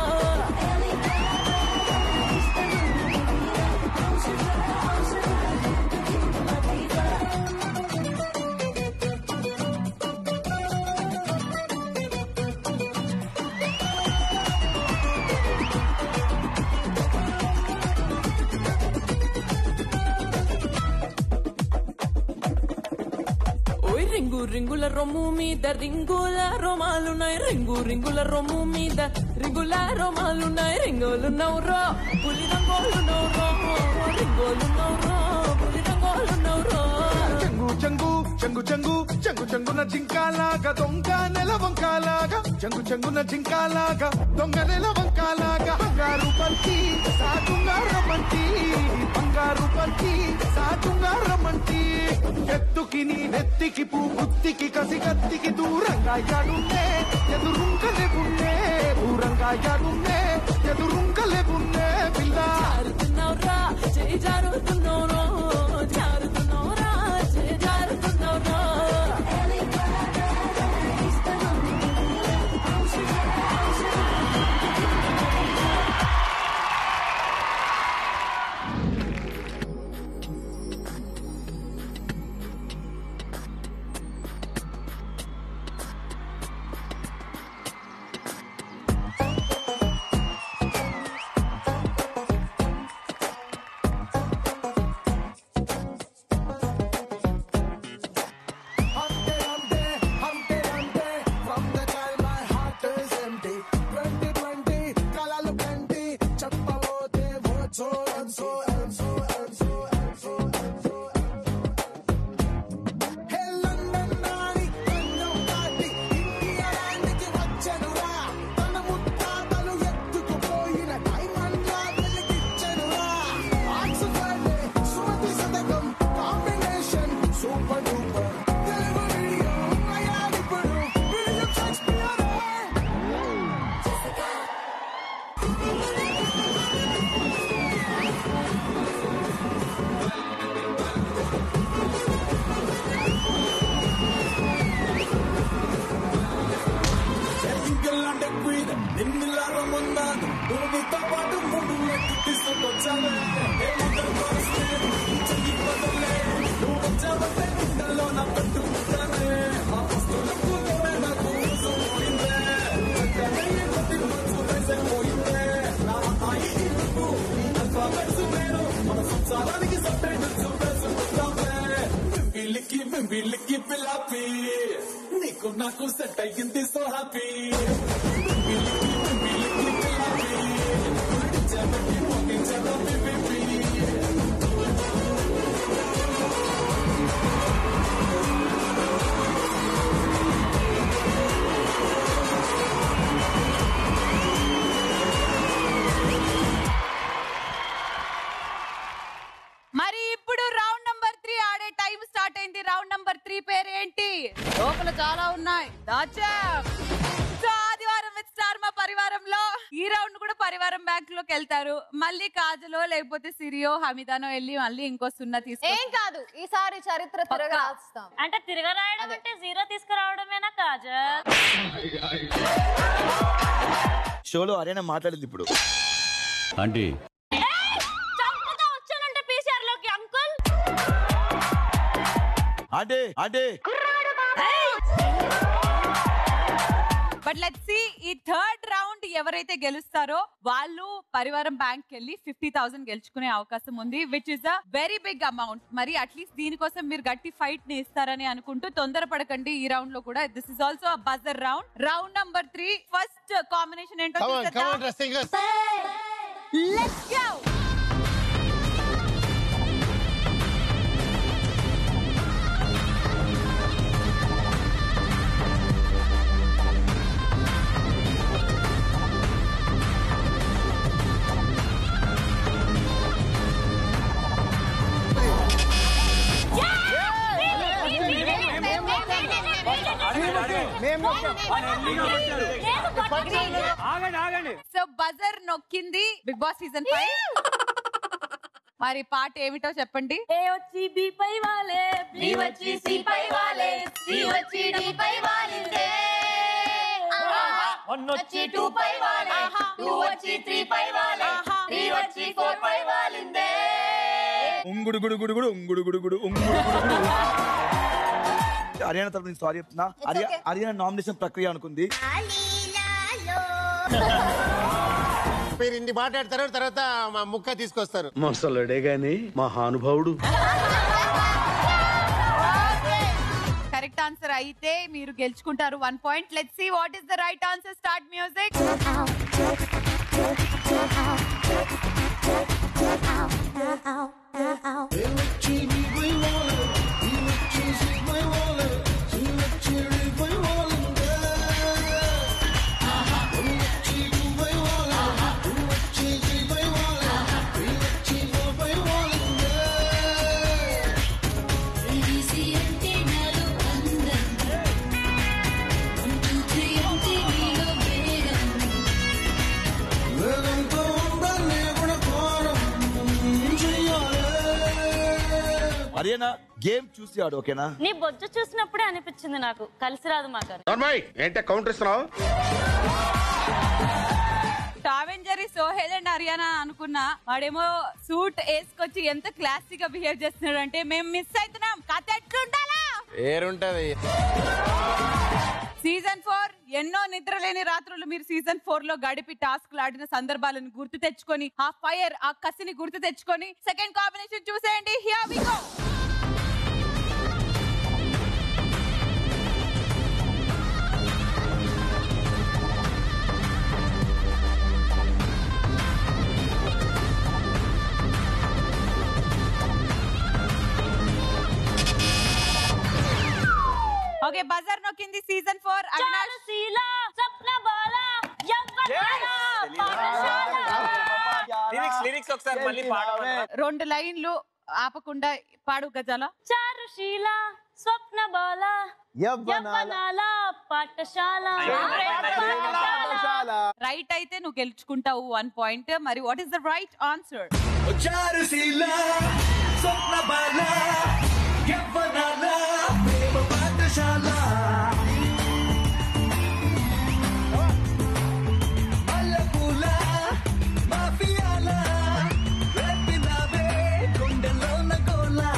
[SPEAKER 1] ఓయ్ రింగు రింగుల రొమ్ము మీద రింగుల రోమాలున్నాయి రింగు రింగుల రొమ్ము మీద రింగుల రోమాలున్నాయి రింగోలు నవ్వురో పులి రంగోలు నవ్వురో రింగోలు నవ్వురో పులి రంగోలు నవ్వురో
[SPEAKER 17] చెంగు చెంగు చెంగు చెంగు చెంగు చెంగున జింకాలాగా దొంగ నెల వంకాలాగా చెంగు చెంగున జింకాలాగా దొంగ నెల వంకాలాగా బంగారు పల్కి సాగుంగా రమ్మంటి బంగారు పల్కి సాగుంగా రమ్మంటి ఎత్తుకి నీ నెత్తికి పూ బుత్తికి కసి కత్తికి దూరంగా యాడున్నే ఎదురుంకలే ఉన్నే దూరంగా యాడున్నే ఎదురుంకలే ఉన్నే పిల్ల
[SPEAKER 1] జారుతున్నావురా చేయి జారుతున్నావురా జారుతున్నావురా చేయి జారుతున్నావురా
[SPEAKER 17] సూపర్ డూపర్ తెలుగు వీడియో అయ్యాడిప్పుడు వీడియో షేక్స్పియర్
[SPEAKER 6] ఇంకెల్లాంటి క్వీన్ నిన్నిలాగా ముందాను భూమితో పాటు మూడు ఎక్కి తీసుకొచ్చావే చెయ్యి బదులే నువ్వు వచ్చావంటే గుండెల్లో నా పట్టు ముట్టానే ఆ వస్తువులకు నువ్వే నాకు ఊసు పోయిందే వెంటనే కొద్ది మనసు వేసైపోయిందే నా అమ్మాయి ఇరుకు నీ అల్ఫాబెట్స్ నేను మన సంసారానికి సపరేట్ వేసుకుంటామే బిల్లికి బిల్లికి పిల్లాపి నీకు నాకు సెట్ అయ్యింది సో హ్యాపీ
[SPEAKER 3] మరి ఇప్పుడు రౌండ్ నంబర్ త్రీ ఆడే టైం స్టార్ట్ అయింది రౌండ్ నంబర్ త్రీ పేరు ఏంటి లోపల చాలా ఉన్నాయి దాచా సో ఆదివారం విత్ స్టార్ మా పరివారంలో ఈ రౌండ్ కూడా పరివారం బ్యాంక్ లోకి వెళ్తారు మళ్ళీ కాజలో లేకపోతే సిరియో హమీదానో వెళ్ళి మళ్ళీ ఇంకో సున్నా తీసుకు
[SPEAKER 7] ఏం కాదు ఈసారి చరిత్ర తిరగరాస్తాం
[SPEAKER 10] అంటే తిరగరాయడం అంటే జీరో తీసుకురావడమేనా కాజల్
[SPEAKER 5] షోలో అరేనా మాట్లాడింది ఇప్పుడు
[SPEAKER 12] ఆంటీ
[SPEAKER 10] చంపుతా వచ్చానంటే పీసీఆర్ లోకి అంకుల్
[SPEAKER 5] అంటే అంటే
[SPEAKER 3] బట్ లెట్స్ సి ఈ థర్డ్ రౌండ్ ఎవరైతే గెలుస్తారో వాళ్ళు పరివారం బ్యాంక్ వెళ్ళి ఫిఫ్టీ థౌసండ్ గెలుచుకునే అవకాశం ఉంది which is a very big amount మరి అట్లీస్ట్ దీనికోసం మీరు గట్టి ఫైట్ ని ఇస్తారని అనుకుంటూ తొందరపడకండి ఈ రౌండ్ లో కూడా this is also buzzer round round number three first combination ఏంటో
[SPEAKER 9] Come on, come on,
[SPEAKER 3] చూసేద్దాం.
[SPEAKER 9] singers.
[SPEAKER 3] Let's go!
[SPEAKER 15] ఆగండి ఆగండి
[SPEAKER 3] సో బజర్ నొక్కింది బిగ్ బాస్ సీజన్ ఫైవ్ మరి పాట ఏమిటో చెప్పండి
[SPEAKER 10] ఏ వచ్చి బి పై వాలే బి వచ్చి సి పై వాలే సి వచ్చి డి పై వాలిందే
[SPEAKER 15] వన్
[SPEAKER 10] వచ్చి టూ పై వాలే టూ వచ్చి త్రీ పై వాలే త్రీ వచ్చి ఫోర్ పై వాలిందే
[SPEAKER 5] ఉంగుడు గుడు గుడు గుడు ఉంగుడు గుడు గుడు ఉంగుడు గుడు గుడు హర్యానా తరపు నుంచి సారీ చెప్తున్నా హర్యా హర్యానా నామినేషన్ ప్రక్రియ అనుకుంది
[SPEAKER 9] మీరు ఇన్ని మాట్లాడతారు తర్వాత మా ముక్క తీసుకొస్తారు
[SPEAKER 12] మొసలుడే గాని మహానుభావుడు
[SPEAKER 3] కరెక్ట్ ఆన్సర్ అయితే మీరు గెలుచుకుంటారు one point let see what is the right answer start music
[SPEAKER 5] Ariyana game చూసి ఆడు ఓకేనా
[SPEAKER 10] నీ బొజ్జ చూసినప్పుడే అనిపించింది నాకు కలిసి రాదు మాకు
[SPEAKER 8] నార్మల్ ఏంటే కౌంటర్ ఇస్తున్నావు
[SPEAKER 3] Tom Jerry Sohel and Ariyana అనుకున్నా వాడేమో సూట్ వేసుకొచ్చి ఎంత క్లాసిక్ గా బిహేవ్ చేస్తున్నాడు అంటే మేము మిస్ అవుతున్నాం కథ ఎట్లుండాలా
[SPEAKER 14] ఏరుంటది
[SPEAKER 3] సీజన్ ఫోర్ ఎన్నో నిద్రలేని రాత్రులు మీరు సీజన్ ఫోర్ లో గడిపి టాస్క్ ఆడిన సందర్భాలను గుర్తు తెచ్చుకొని ఆ ఫైర్ ఆ కసిని గుర్తు తెచ్చుకొని సెకండ్ కాంబినేషన్ చూసేయండి here we go okay buzzer నొక్కింది సీజన్ ఫోర్ అవినాష్
[SPEAKER 10] శీల స్వప్న బాల
[SPEAKER 11] లిరిక్స్ లిరిక్స్ ఒకసారి మళ్ళీ పాడమన్నా
[SPEAKER 3] రెండు లైన్లు ఆపకుండా పాడు గజాల
[SPEAKER 10] చారుశీల స్వప్న బాల యవ్వనాల పాఠశాల
[SPEAKER 3] రైట్ అయితే నువ్వు గెలుచుకుంటావు వన్ పాయింట్ మరి what is the right answer
[SPEAKER 6] చారుశీల స్వప్న బాల యవ్వనాల ప్రేమ పాఠశాల మల్లెపూల మాఫియాల రేపినావే గుండెలోన గోలా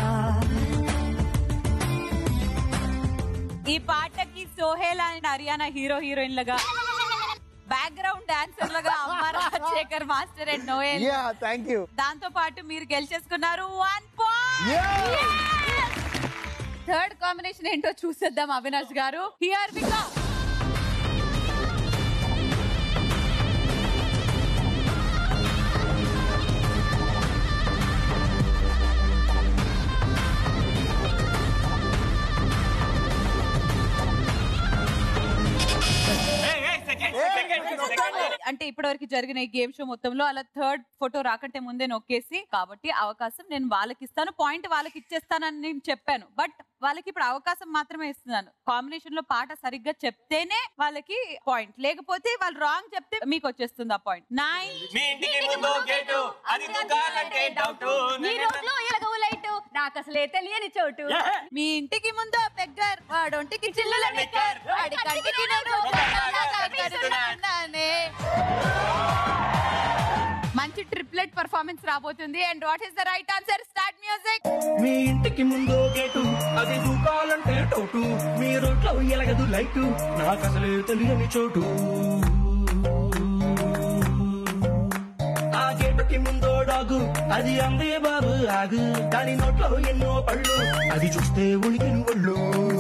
[SPEAKER 3] ఈ పాటకి Sohel and Ariyana hero heroine లగా బ్యాక్గ్రౌండ్ డాన్సర్ లాగా అమ్మ Rajasekhar master and Noel
[SPEAKER 14] yeah thank you
[SPEAKER 3] దాంతో పాటు మీరు గెలిచేసుకున్నారు వన్ పాయింట్ థర్డ్ కాంబినేషన్ ఏంటో చూసేద్దాం అవినాష్ గారు హియర్ వి గో అంటే ఇప్పటివరకు జరిగిన ఈ గేమ్ షో మొత్తంలో అలా థర్డ్ ఫోటో రాకంటే ముందే నొక్కేసి కాబట్టి అవకాశం నేను వాళ్ళకి ఇస్తాను పాయింట్ వాళ్ళకి ఇచ్చేస్తానని నేను చెప్పాను బట్ వాళ్ళకి ఇప్పుడు అవకాశం మాత్రమే ఇస్తున్నాను కాంబినేషన్ లో పాట సరిగ్గా చెప్తేనే వాళ్ళకి పాయింట్ లేకపోతే వాళ్ళు రాంగ్ చెప్తే మీకు వచ్చేస్తుంది ఆ పాయింట్ నైన్
[SPEAKER 11] మీ ఇంటికి ముందు గేటు అది దుకాలంటే డౌట్
[SPEAKER 7] ఈ రోడ్లో ఎలగవు లైట్ నాకు అసలే తెలియని చోటు
[SPEAKER 3] మీ ఇంటికి ముందు పెగ్గర్ వాడొంటికి చిల్లుల నిక్కర్ వాడి కంటికి నేను గోడలాగా కరుస్తున్నానే. మంచి ట్రిప్లెట్ పర్ఫార్మెన్స్ రాబోతుంది and what is the right answer start music
[SPEAKER 6] మీ ఇంటికి ముందు గేటు అది దూకాలంటే టోటు మీ రోడ్లో ఎలగదు లైటు నాకు అసలే తెలియని చోటు ఆ గేటుకి ముందో డాగు అది అందే బాబు ఆగు దాని నోట్లో ఎన్నో పళ్ళు అది చూస్తే ఉలికిన ఒళ్ళు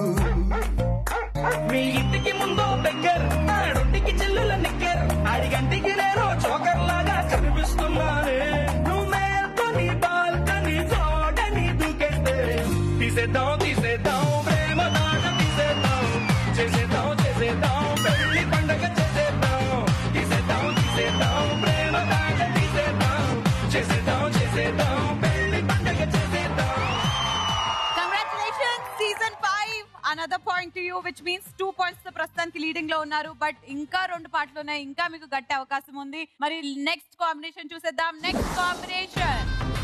[SPEAKER 6] మీ ఇంటికి ముందో దగ్గర ఆడొంటికి చెల్లుల నిక్కర్ అడిగంటికి నేను చోకర్ లాగా కనిపిస్తున్నానే నువ్వు మేల్కొని బాల్కని చోటని దూకేస్తే తీసేద్దాం తీసేద్దాం ప్రేమ దాట తీసేద్దాం చేసేద్దాం చేసేద్దాం పెళ్లి పండగ చేసేద్దాం తీసేద్దాం తీసేద్దాం ప్రేమ దాట తీసేద్దాం చేసేద్దాం చేసేద్దాం పెళ్లి పండగ చేసేద్దాం
[SPEAKER 3] congratulation season five another point to you which means two points తో ప్రస్తుతానికి లీడింగ్ లో ఉన్నారు బట్ ఇంకా రెండు పాటలు ఉన్నాయి ఇంకా మీకు గట్టే అవకాశం ఉంది మరి నెక్స్ట్ కాంబినేషన్ చూసేద్దాం నెక్స్ట్ కాంబినేషన్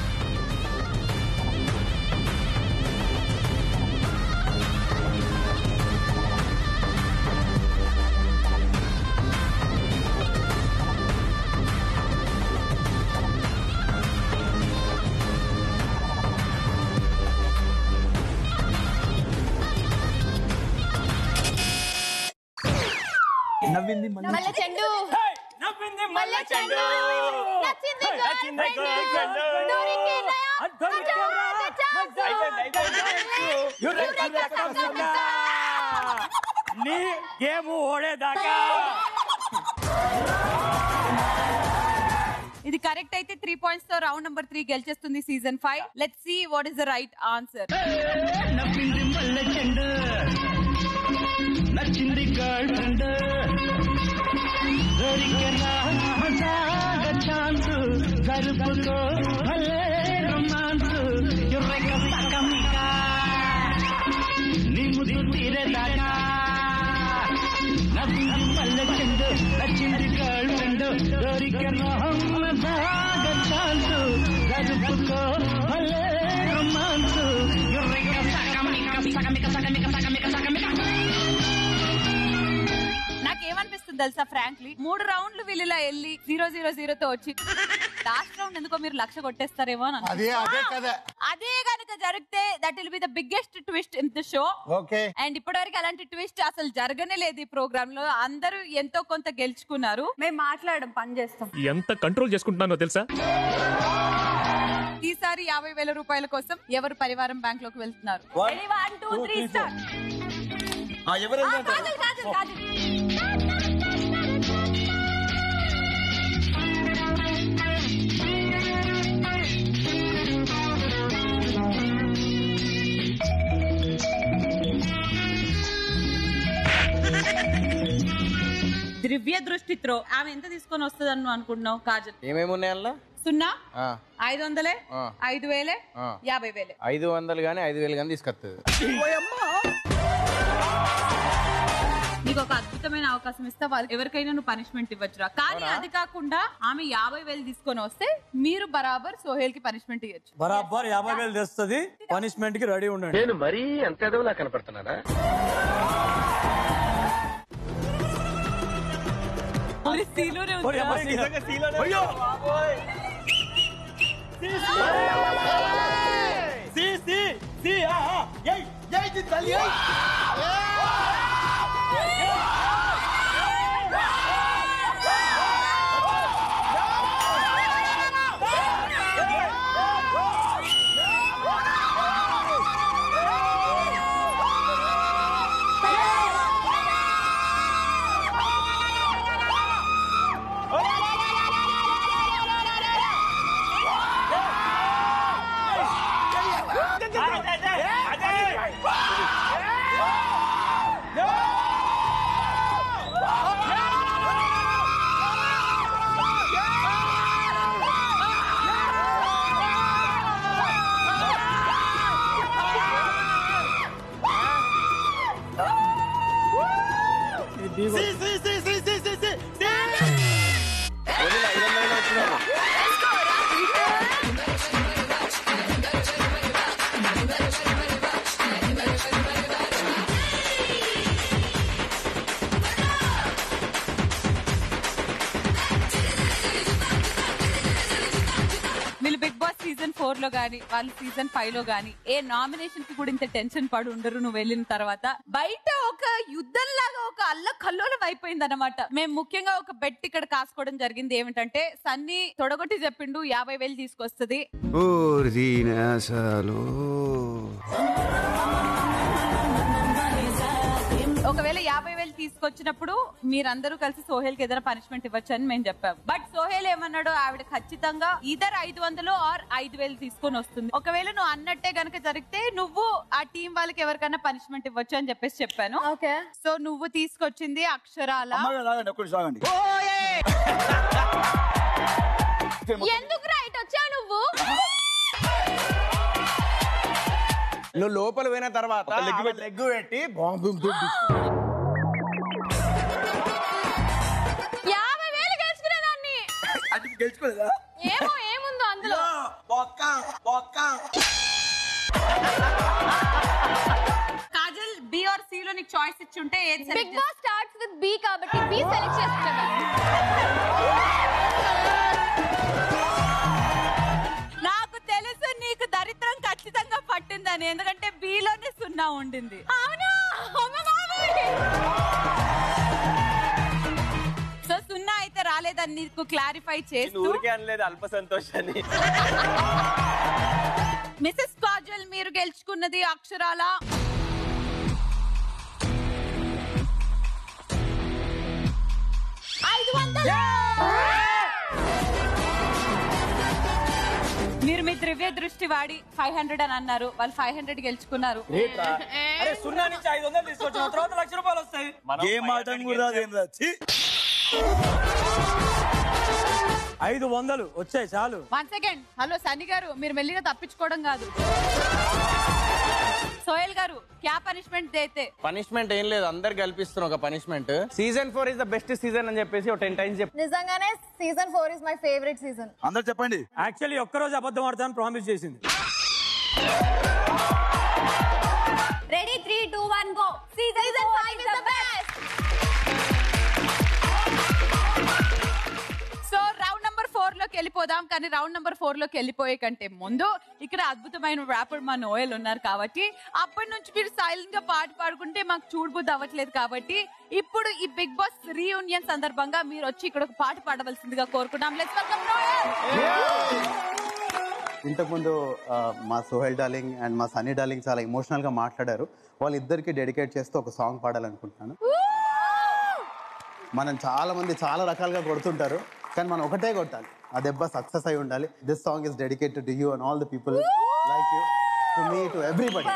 [SPEAKER 5] నవ్వింది
[SPEAKER 7] మల్లె చెండు మల్లె చెండు నచ్చింది
[SPEAKER 11] నచ్చింది girl friend.
[SPEAKER 7] దొరికిందయా?
[SPEAKER 11] దొరికిందా?
[SPEAKER 7] దొరికిందా?
[SPEAKER 11] అయిపోయింది, అయిపోయింది.
[SPEAKER 7] యురేకా కసకసా.
[SPEAKER 15] నీ గేమ్ ఓడేదాకా
[SPEAKER 3] ఇది కరెక్ట్ అయితే త్రీ పాయింట్స్ తో రౌండ్ నెంబర్ త్రీ గెలిచేస్తుంది season five let see what is the right answer
[SPEAKER 18] నవ్వింది మల్లె చెండు నచ్చింది గర్ల్ ఫ్రెండ్ దొరికెనా మజాగ ఛాన్స్ జరుపుకో భలే రొమాన్స్ ఎర్రెక సకమిక నీ ముద్దు తీరేదాకా నవ్వింది మల్లె చెండు నచ్చింది గర్ల్ ఫ్రెండ్ దొరికెనా మజాగ ఛాన్స్ జరుపుకో భలే రొమాన్స్ ఎర్రెక సకమిక సకమిక సకమిక సకమిక సకమిక
[SPEAKER 3] నాకేమనిపిస్తుంది తెలుసా ఫ్రాంక్లీ మూడు రౌండ్లు వీళ్ళిలా వెళ్ళి జీరో జీరో జీరోతో వచ్చి లాస్ట్ రౌండ్ ఎందుకో మీరు లక్ష కొట్టేస్తారేమో అని
[SPEAKER 9] అదే అదే కదా
[SPEAKER 3] అదే కనుక జరిగితే that will be the biggest twist in the show
[SPEAKER 9] okay
[SPEAKER 3] and ఇప్పటివరకు అలాంటి ట్విస్ట్ అసలు జరగనే లేదు ఈ ప్రోగ్రామ్ లో అందరూ ఎంతో కొంత గెలుచుకున్నారు
[SPEAKER 21] మేము మాట్లాడడం పని చేస్తాం
[SPEAKER 12] ఎంత కంట్రోల్ చేసుకుంటున్నానో తెలుసా
[SPEAKER 3] ఈసారి యాభై వేల రూపాయల కోసం ఎవరు పరివారం బ్యాంక్ లోకి వెళ్తున్నారు
[SPEAKER 5] One,
[SPEAKER 3] Ready? One, two,
[SPEAKER 5] two,
[SPEAKER 3] three,
[SPEAKER 5] three,
[SPEAKER 3] start.
[SPEAKER 5] ఆ, ఎవరు
[SPEAKER 3] ఆ,
[SPEAKER 5] వెళ్తారు?
[SPEAKER 3] కాజల్, కాజల్, కాజల్. దివ్య దృష్టితో ఆమె ఎంత తీసుకొని వస్తుంది అని అనుకుంటున్నావు కాజల్
[SPEAKER 14] ఏమేమి ఉన్నాయి అందులో
[SPEAKER 3] సున్నా
[SPEAKER 14] ఆ,
[SPEAKER 3] ఐదు వందలే
[SPEAKER 14] ఆ.
[SPEAKER 3] ఐదు వేలే
[SPEAKER 14] ఆ.
[SPEAKER 3] యాభై వేలే
[SPEAKER 14] ఐదు వందలు కానీ ఐదు వేలు కానీ తీసుకొస్తుంది
[SPEAKER 3] నీకు ఒక అద్భుతమైన అవకాశం ఇస్తే వాళ్ళకి ఎవరికైనా నువ్వు పనిష్మెంట్ ఇవ్వచ్చురా కానీ
[SPEAKER 15] అవునా?
[SPEAKER 3] అది కాకుండా ఆమె యాభై వేలు తీసుకొని వస్తే మీరు బరాబర్ సోహేల్ కి పనిష్మెంట్ ఇవ్వచ్చు
[SPEAKER 15] బరాబర్ యాభై వేలు తెస్తుంది పనిష్మెంట్ కి రెడీ ఉండండి
[SPEAKER 22] నేను మరీ అంత ఎదవలా కనపడుతున్నానా
[SPEAKER 15] ఓరి అమ్మ, నిజంగా సీలోనే ఉంది.
[SPEAKER 5] సి సి సి ఆహా ఏయ్ ఏయ్ ఇది తల్లి ఏయ్ సి C C C C C సి
[SPEAKER 3] వీళ్ళు బిగ్ బాస్ సీజన్ ఫోర్ లో గానీ వాళ్ళు సీజన్ ఫైవ్ లో గానీ ఏ నామినేషన్ కి కూడా ఇంత టెన్షన్ పడి ఉండరు నువ్వు వెళ్ళిన తర్వాత బయట ఒక యుద్ధం లాగా ఒక అల్ల కల్లోలం అయిపోయింది అనమాట మేము ముఖ్యంగా ఒక బెట్ ఇక్కడ కాసుకోవడం జరిగింది ఏమిటంటే సన్నీ తొడగొట్టి చెప్పిండు యాభై వేలు తీసుకొస్తుంది
[SPEAKER 23] అసలు
[SPEAKER 3] ఒకవేళ యాభై వేలు తీసుకొచ్చినప్పుడు మీరందరూ కలిసి సోహేల్ కి ఏదైనా పనిష్మెంట్ ఇవ్వచ్చు అని మేము చెప్పాం బట్ సోహేల్ ఏమన్నాడు ఆవిడ ఖచ్చితంగా ఇద్దరు ఐదు వందలు ఆర్ ఐదు వేలు తీసుకొని వస్తుంది ఒకవేళ నువ్వు అన్నట్టే గనక జరిగితే నువ్వు ఆ టీం వాళ్ళకి ఎవరికైనా పనిష్మెంట్ ఇవ్వచ్చు అని చెప్పేసి చెప్పాను సో నువ్వు తీసుకొచ్చింది అక్షరాల
[SPEAKER 5] అమ్మాయి రాగండి ఒక్కటి సాగండి
[SPEAKER 7] ఎందుకు రైట్ వచ్చావు నువ్వు
[SPEAKER 14] నువ్వు లోపల పోయిన తర్వాత ఆమె లెగ్ పెట్టి బాంబు
[SPEAKER 7] యాభై వేలు గెలుచుకునేదాన్ని
[SPEAKER 5] అది గెలుచుకోలేదా
[SPEAKER 7] ఏమో ఏముందో అందులో
[SPEAKER 5] బొక్క బొక్క
[SPEAKER 3] కాజల్ బి ఆర్ సి లో నీకు చాయిస్ ఇచ్చి ఉంటే ఏది
[SPEAKER 7] big
[SPEAKER 3] select
[SPEAKER 7] boss starts with B కాబట్టి బి సెలెక్ట్ చేసుకుంటాను
[SPEAKER 3] నాకు తెలుసు నీకు దరిద్రం ఖచ్చితంగా పట్టిందని ఎందుకంటే బిలోనే సున్నా ఉండింది
[SPEAKER 7] అవునా అమ్మ బాబోయ్.
[SPEAKER 3] సో సున్నా అయితే రాలేదని నీకు క్లారిఫై చేస్తూ
[SPEAKER 11] ఊరికే అనలేదు అల్ప సంతోషాన్ని
[SPEAKER 3] మిసెస్ కాజల్ మీరు గెలుచుకున్నది అక్షరాల మీరు మీ ద్రవ్య దృష్టి వాడి ఫైవ్ హండ్రెడ్ అని అన్నారు వాళ్ళు ఫైవ్ హండ్రెడ్ గెలుచుకున్నారు
[SPEAKER 15] రేట్రా అరే సున్నా నుంచి ఐదు వందలు తీసుకొచ్చిన తర్వాత లక్ష రూపాయలు వస్తాయి
[SPEAKER 5] గేమ్ ఆడటం కూడా రాదు ఏం రాదు ఛీ!
[SPEAKER 15] ఐదు వందలు వచ్చాయి చాలు
[SPEAKER 3] వన్ సెకండ్ హలో సన్నీ గారు మీరు మెల్లిగా తప్పించుకోవడం కాదు సోయల్ గారు క్యా పనిష్మెంట్ దేతే
[SPEAKER 14] పనిష్మెంట్ ఏం లేదు అందరు కల్పిస్తున్న ఒక punishment season four is the best season అని చెప్పేసి ఒక టెన్ టైమ్స్ చెప్పి
[SPEAKER 7] నిజంగానే season four is my favourite season
[SPEAKER 5] అందరు చెప్పండి
[SPEAKER 15] యాక్చువల్లీ ఒక్కరోజు అబద్ధం ఆడతాను ప్రామిస్ చేసింది
[SPEAKER 7] ready three two one go season five is the best
[SPEAKER 3] so round number four లోకి వెళ్ళిపోదాం కానీ రౌండ్ నంబర్ ఫోర్ లోకి వెళ్ళిపోయే కంటే ముందు ఇక్కడ అద్భుతమైన ర్యాపర్ మా నోయల్ ఉన్నారు కాబట్టి అప్పటి నుంచి మీరు సైలెంట్ గా పాట పాడుకుంటే మాకు చూడబుద్ధి అవ్వట్లేదు కాబట్టి ఇప్పుడు ఈ బిగ్ బాస్ రీయూనియన్ సందర్భంగా మీరు వచ్చి ఇక్కడ ఒక పాట పాడవలసిందిగా కోరుకున్నాం లెట్స్ వెల్కమ్ నోయల్
[SPEAKER 13] ఇంతకుముందు ఆ, మా సోహెల్ డార్లింగ్ అండ్ మా సన్నీ డార్లింగ్ చాలా ఎమోషనల్ గా మాట్లాడారు వాళ్ళిద్దరికి డెడికేట్ చేస్తూ ఒక సాంగ్ పాడాలనుకుంటున్నాను మనం చాలా మంది చాలా రకాలుగా కొడుతుంటారు కానీ మనం ఒకటే కొట్టాలి ఆ దెబ్బ సక్సెస్ అయి ఉండాలి this song is dedicated to you and all the people like you to me to everybody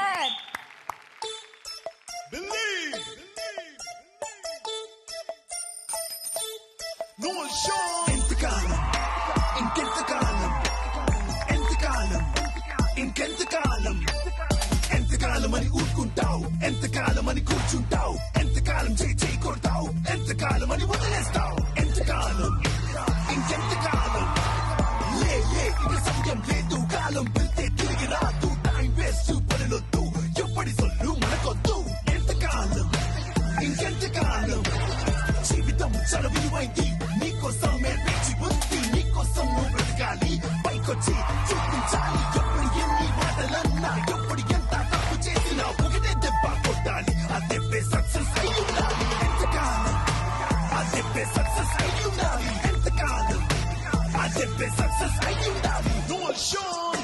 [SPEAKER 6] ఎంతకాలం ఇంకెంతకాలం ఎంతకాలం ఇంకెంతకాలం ఎంతకాలం అని ఊరుకుంటావు ఎంతకాలం అని కూర్చుంటావు ఎంతకాలం చేయి చేయి కొడతావు ఎంతకాలం అని వదిలేస్తావు ఎంతకాలం ఇంకెంతకాలం లే లే ఇక సమయం లేదు కాలం వెళ్తే తిరిగి రాదు టైం వేస్ట్ పనులొద్దు ఎప్పటి సొల్లు మనకొద్దు ఎంతకాలం ఇంకెంతకాలం జీవితం చాలా విలువైంది నీకోసమే వేచి ఉంది నీకోసం నువ్వు బ్రతకాలి పైకొచ్చి చూపించాలి ఎప్పుడు ఎన్ని మాటలన్నా ఎప్పుడు ఎంత తప్పు చేసినా ఒకటే దెబ్బ కొట్టాలి ఆ దెబ్బే సక్సెస్ అయి ఉండాలి ఎంతకాలం ఆ దెబ్బే సక్సెస్ అయి ఉండాలి ఎంతకాలం ఆ దెబ్బే సక్సెస్ అయి ఉండాలి no shown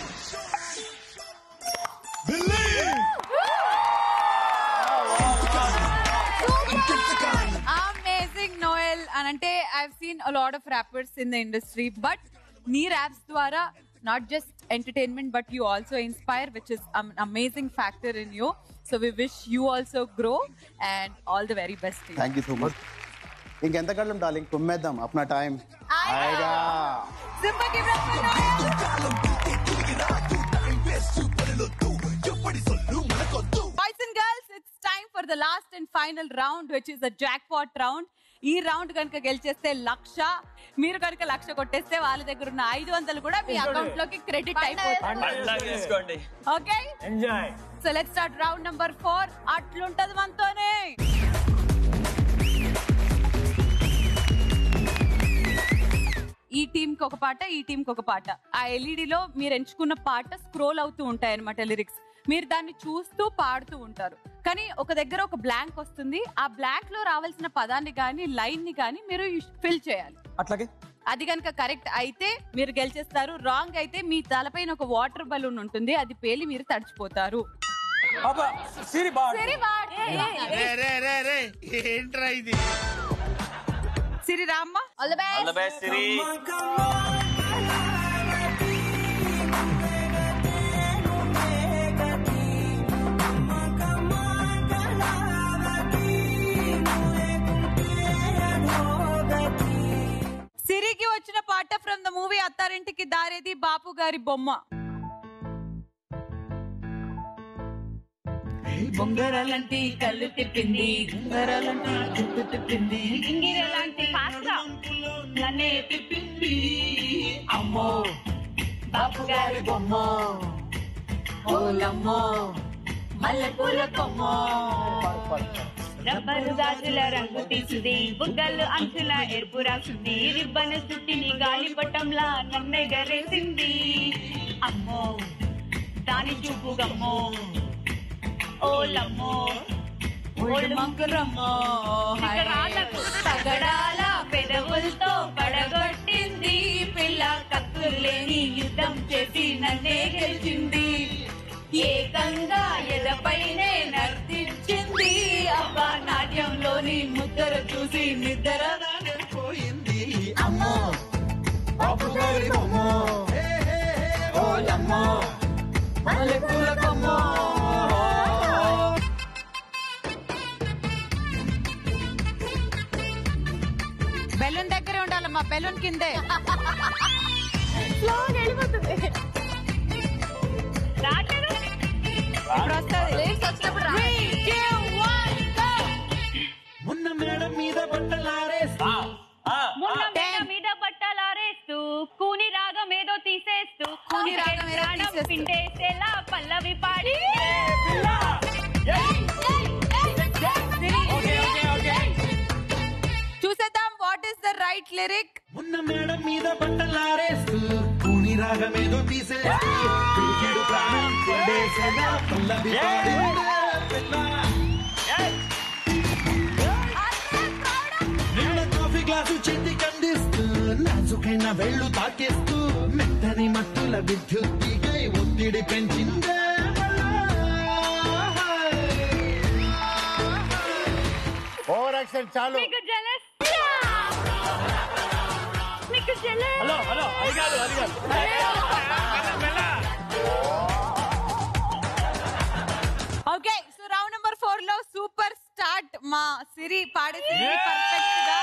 [SPEAKER 6] believe
[SPEAKER 3] amazing Noel అని అంటే I seen a lot of rappers in the industry but నీ ర్యాప్స్ ద్వారా not just entertainment but you also inspire which is amazing factor in you so we wish you also grow and all the very best
[SPEAKER 13] thank you so much ఇంకెంతకాలం darling కుమ్మేద్దాం అప్నా time ఆయేగా
[SPEAKER 3] boys and girls it's time for the last and final round which is the jackpot round ఈ round కనుక గెలిచేస్తే లక్ష మీరు కనుక లక్ష కొట్టేస్తే వాళ్ళ దగ్గర ఉన్న ఐదు వందలు కూడా మీ అకౌంట్ లోకి క్రెడిట్ అయిపోతుంది
[SPEAKER 11] తీసుకోండి
[SPEAKER 3] okay
[SPEAKER 15] enjoy
[SPEAKER 3] so let start round number four అట్లుంటది మనతోనే ఈ టీమ్ కి ఒక పాట ఈ టీమ్ కి ఒక పాట ఆ ఎల్ఈడి లో మీరు ఎంచుకున్న పాట స్క్రోల్ అవుతూ ఉంటాయి అనమాట లిరిక్స్ మీరు దాన్ని చూస్తూ పాడుతూ ఉంటారు కానీ ఒక దగ్గర ఒక బ్లాంక్ వస్తుంది ఆ బ్లాంక్ లో రావాల్సిన పదాన్ని గాని లైన్ ని గాని మీరు ఫిల్ చేయాలి
[SPEAKER 15] అట్లాగే
[SPEAKER 3] అది కనుక కరెక్ట్ అయితే మీరు గెలిచేస్తారు రాంగ్ అయితే మీ తలపైన ఒక వాటర్ బలూన్ ఉంటుంది అది పేలి మీరు తడిచిపోతారు
[SPEAKER 15] అబ్బా సిరి బా
[SPEAKER 3] సిరి వాడ్.
[SPEAKER 8] ఏంట్రా ఇది
[SPEAKER 3] సిరి రామ్మ
[SPEAKER 7] all the
[SPEAKER 11] All the best, Siri.
[SPEAKER 3] సిరికి వచ్చిన పాట ఫ్రమ్ ద మూవీ అత్తారింటికి దారేది బాపు గారి బొమ్మ
[SPEAKER 1] బొంగరాలంటి కళ్ళు తిప్పింది ఉంగరాలంటి జుట్టు తిప్పింది గింగిరలాంటి పాత్ర నన్నే తిప్పింది అమ్మో బాపు గారి బొమ్మ ఓలమ్మో మల్లెపూల కొమ్మ రబ్బరు గాజుల రంగు తీసింది బుగ్గలు అంచుల ఎరుపు రాసింది రిబ్బన్ చుట్టిని గాలిపటంలా నన్నే గరేసింది అమ్మో దాని చూపు గమ్మో ఓలమ్మో ఓల్డ్ మంకురమ్మో హరాలకు తగడాల పెదవులతో పడగొట్టింది పిల్ల కత్తులు లేని యుద్ధం చేసి నన్నే గెలిచింది ఏకంగా ఎదపైనే నర్తించింది అబ్బా నాట్యంలోని ముద్దర చూసి నిద్ర పోయింది
[SPEAKER 6] అమ్మో బాబు గారి బొమ్మ హే, హే, హే, ఓలమ్మో మల్లెపూల కొమ్మ
[SPEAKER 3] బెలూన్ దగ్గరే ఉండాలమ్మా బెలూన్ కిందే ఇప్పుడు వస్తుంది
[SPEAKER 6] మొన్న మేడం మీద బట్టలారేస్తా
[SPEAKER 10] మొన్న మేడ మీద బట్టలు ఆరేస్తూ కూని రాగం ఏదో తీసేస్తూ
[SPEAKER 3] కూని రాగం ఏదో
[SPEAKER 10] ప్రాణం
[SPEAKER 3] తీసేస్తూ.
[SPEAKER 10] పిండేసేలా పల్లవి పాడి
[SPEAKER 3] చూసేద్దాం what is the right lyric
[SPEAKER 6] మొన్న మేడం మీద బట్టలారేస్తూ కూని రాగమేదో తీసేస్తూ పిలికిడు ప్రాణం పిండేసేలా పల్లవి పాడిందే పిల్ల. నిన్న కాఫీ గ్లాసు చేతి కందిస్తూ నాజుకైన వెళ్ళు తాకేస్తూ మెత్తని మట్టుల విద్యుత్ తీగై ఒత్తిడి పెంచిందే
[SPEAKER 9] ఓవర్ యాక్షన్ చాలు
[SPEAKER 10] మీకు jealous? మీకు jealous?
[SPEAKER 15] హలో హలో అది కాదు అది కాదు
[SPEAKER 3] okay so round number four లో సూపర్ స్టార్ట్ మా సిరి పాడేసింది పర్ఫెక్ట్ గా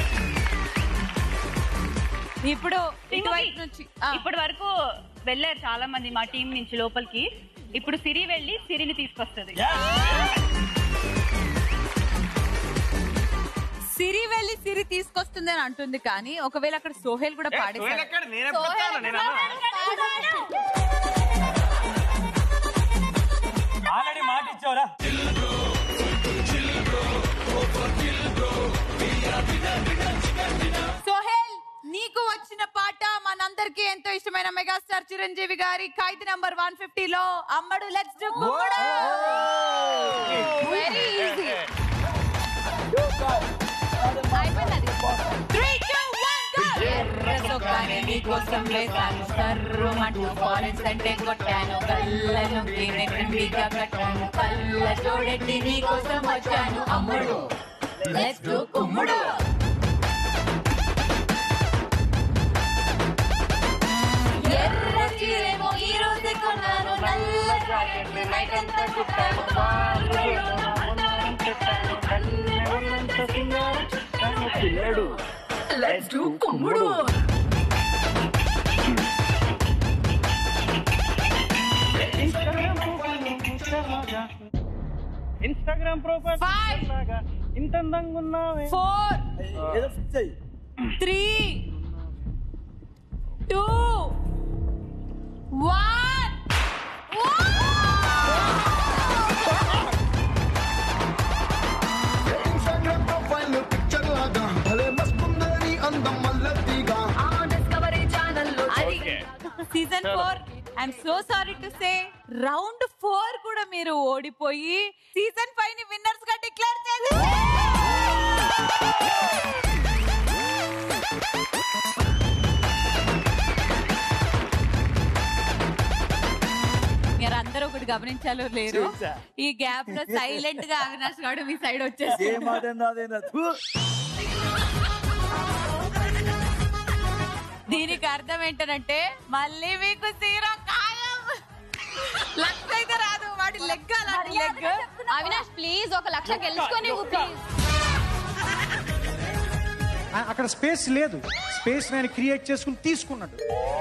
[SPEAKER 3] ఇప్పుడు ఇటువైపు నుంచి
[SPEAKER 10] ఇప్పటి వరకు వెళ్ళారు చాలా మంది మా టీం నుంచి లోపలికి ఇప్పుడు సిరి వెళ్ళి సిరిని తీసుకొస్తుంది
[SPEAKER 3] సిరి వెళ్ళి సిరి తీసుకొస్తుంది అని అంటుంది కానీ ఒకవేళ అక్కడ సోహెల్ కూడా పాడేసాడు
[SPEAKER 15] ఆల్రెడీ మాట ఇచ్చావరా
[SPEAKER 3] సోహెల్ నీకు వచ్చిన పాట మనందరికీ ఎంతో ఇష్టమైన మెగాస్టార్ చిరంజీవి గారి ఖైదీ నంబర్ వన్ ఫిఫ్టీ లో అమ్మడు లెట్స్ డు వెరీ ఈజీ నీకోసం వేసాను సర్రుమంటూ ఫారెన్స్ అంటే కొట్టాను కళ్ళను గీరే ట్రెండీగా కట్టాను కళ్ళ చూడండి నీకోసం వచ్చాను అమ్ముడు లెట్స్ డు కుమ్ముడు ఎర్ర చీరేమో ఈ రోజే కొన్నాను నల్ల జాకెట్ నైట్ అంతా చుట్టాను
[SPEAKER 6] పిల్లడు
[SPEAKER 3] లెట్స్ డు కుమ్ముడు
[SPEAKER 15] ఇన్స్టాగ్రామ్ ప్రొఫైల్
[SPEAKER 3] Five.
[SPEAKER 15] ఇంత అందంగా ఉన్నావే
[SPEAKER 3] ఫోర్
[SPEAKER 5] ఏదో ఫిక్స్ అయ్యి
[SPEAKER 3] three two one
[SPEAKER 6] Instagram profile picture లాగా భలే మస్తుందని అందం మల్లతిగా
[SPEAKER 3] discovery channel season four I'm so sorry to say round four కూడా మీరు ఓడిపోయి సీజన్ ఫైవ్ ని విన్నర్స్ గా డిక్లేర్ చేసి మీరందరూ ఒకటి గమనించాలో లేరు
[SPEAKER 5] చూసా.
[SPEAKER 3] ఈ గ్యాప్ లో సైలెంట్ గా అవినాష్ గారు మీ సైడ్ వచ్చేసి
[SPEAKER 5] ఏ మాట నాదేనా థూ.
[SPEAKER 3] దీనికి అర్థం ఏంటంటే మళ్ళీ మీకు సీరో ఖాయం లక్ష అయితే రాదు వాడి లెగ్ అలాంటి లెగ్
[SPEAKER 7] అవినాష్ ప్లీజ్ ఒక లక్ష గెలుచుకొని ప్లీజ్
[SPEAKER 16] ఆ- అక్కడ స్పేస్ లేదు స్పేస్ నేను క్రియేట్ చేసుకుని తీసుకున్నాడు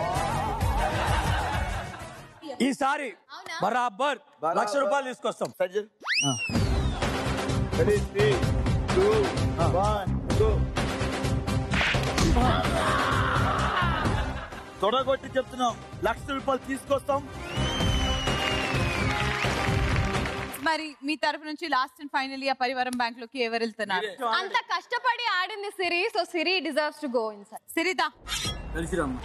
[SPEAKER 15] ఈసారి బరాబర్ లక్ష రూపాయలు తీసుకొస్తాం
[SPEAKER 5] Ready, three, two, one, go. తొడగొట్టి చెప్తున్నాం లక్ష రూపాయలు తీసుకొస్తాం
[SPEAKER 3] మరి మీ తరపు నుంచి లాస్ట్ అండ్ ఫైనల్ ఆ పరివారం బ్యాంక్ లోకి ఎవరు వెళ్తున్నారు
[SPEAKER 7] అంత కష్టపడి ఆడింది Siri so Siri deserves to go in sir
[SPEAKER 3] సిరిదా
[SPEAKER 15] తెలిసిరమ్మా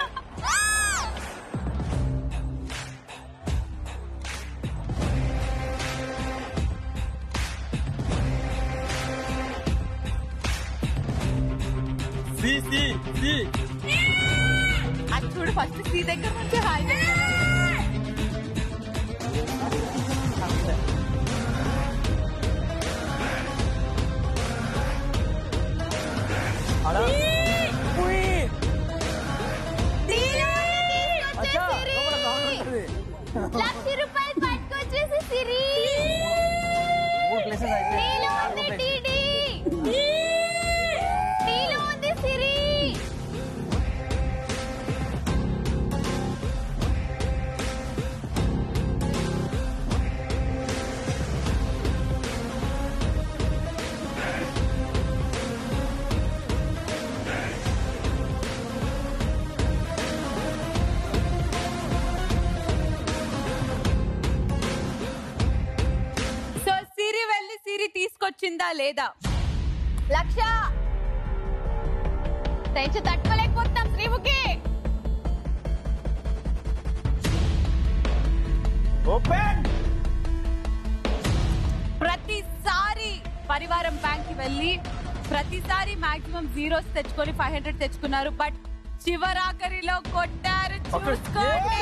[SPEAKER 5] సి సి సి
[SPEAKER 3] అది చూడు ఫస్ట్ సీ దగ్గర నుంచి హాయ్ గుర్తుకొచ్చిందా లేదా
[SPEAKER 7] లక్ష టెన్షన్ తట్టుకోలేకపోతున్నాం శ్రీముఖి
[SPEAKER 14] ఓపెన్
[SPEAKER 3] ప్రతిసారి పరివారం బ్యాంక్ కి వెళ్ళి ప్రతిసారి మాక్సిమం జీరోస్ తెచ్చుకొని ఫైవ్ హండ్రెడ్ తెచ్చుకున్నారు బట్ చివరాఖరిలో కొట్టారు చూసుకోండి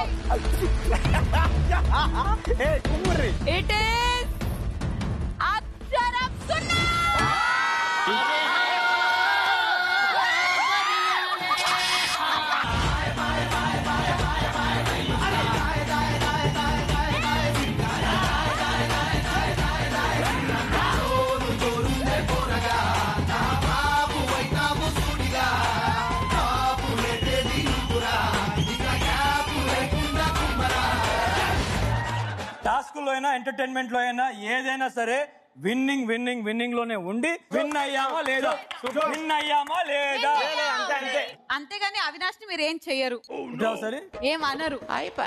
[SPEAKER 3] ఇట్ ఈస్ అక్షరం సున్నా
[SPEAKER 15] టాస్క్ లో అయినా ఎంటర్టైన్మెంట్ లో అయినా ఏదైనా సరే విన్నింగ్ విన్నింగ్ విన్నింగ్ లోనే ఉండి విన్ అయ్యామా లేదా విన్ అయ్యామా లేదా
[SPEAKER 3] అంతేగాని అవినాష్ ని మీరు ఏం చెయ్యరు
[SPEAKER 15] ఇదా సరే
[SPEAKER 3] ఏం అనరు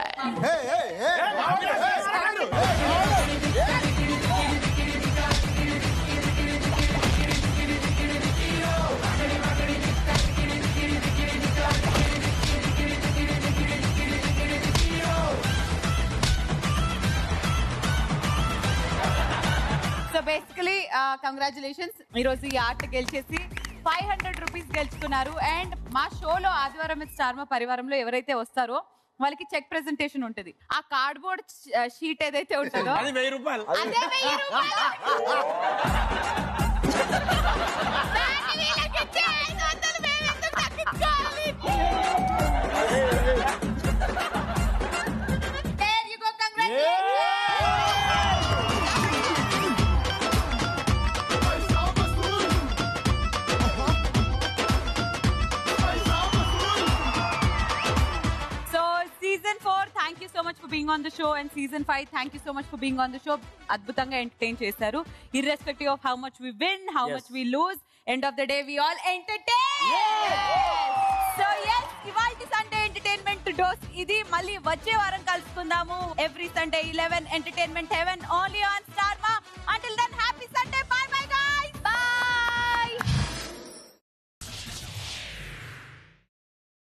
[SPEAKER 3] సో బేసికలీ కంగ్రాచులేషన్స్ ఈ రోజు ఈ ఆట గెలిచేసి ఫైవ్ హండ్రెడ్ రూపీస్ గెలుచుకున్నారు అండ్ మా షోలో ఆదివారం స్టార్ మా పరివారంలో ఎవరైతే వస్తారో వాళ్ళకి చెక్ ప్రెజెంటేషన్ ఉంటుంది ఆ కార్డ్బోర్డ్ షీట్ ఏదైతే ఉంటుందో
[SPEAKER 14] అది వెయ్యి రూపాయలు
[SPEAKER 3] అదే వెయ్యి రూపాయలు. దాన్ని వీళ్ళకి ఇచ్చి ఐదు వందలు మేము ఎందుకు తగ్గించుకోవాలి? There you go, congratulations. So season four, thank you so much for being on the show, and season five, thank you so much for being on the show. అద్భుతంగా ఎంటర్టైన్ చేశారు irrespective of how much we win, how
[SPEAKER 14] Yes.
[SPEAKER 3] much we lose. End of the day, we all entertain. So yes ఇవాల్టి Sunday entertainment dose ఇది మళ్ళీ వచ్చే వారం కలుసుకుందాము every Sunday eleven entertainment heaven only on star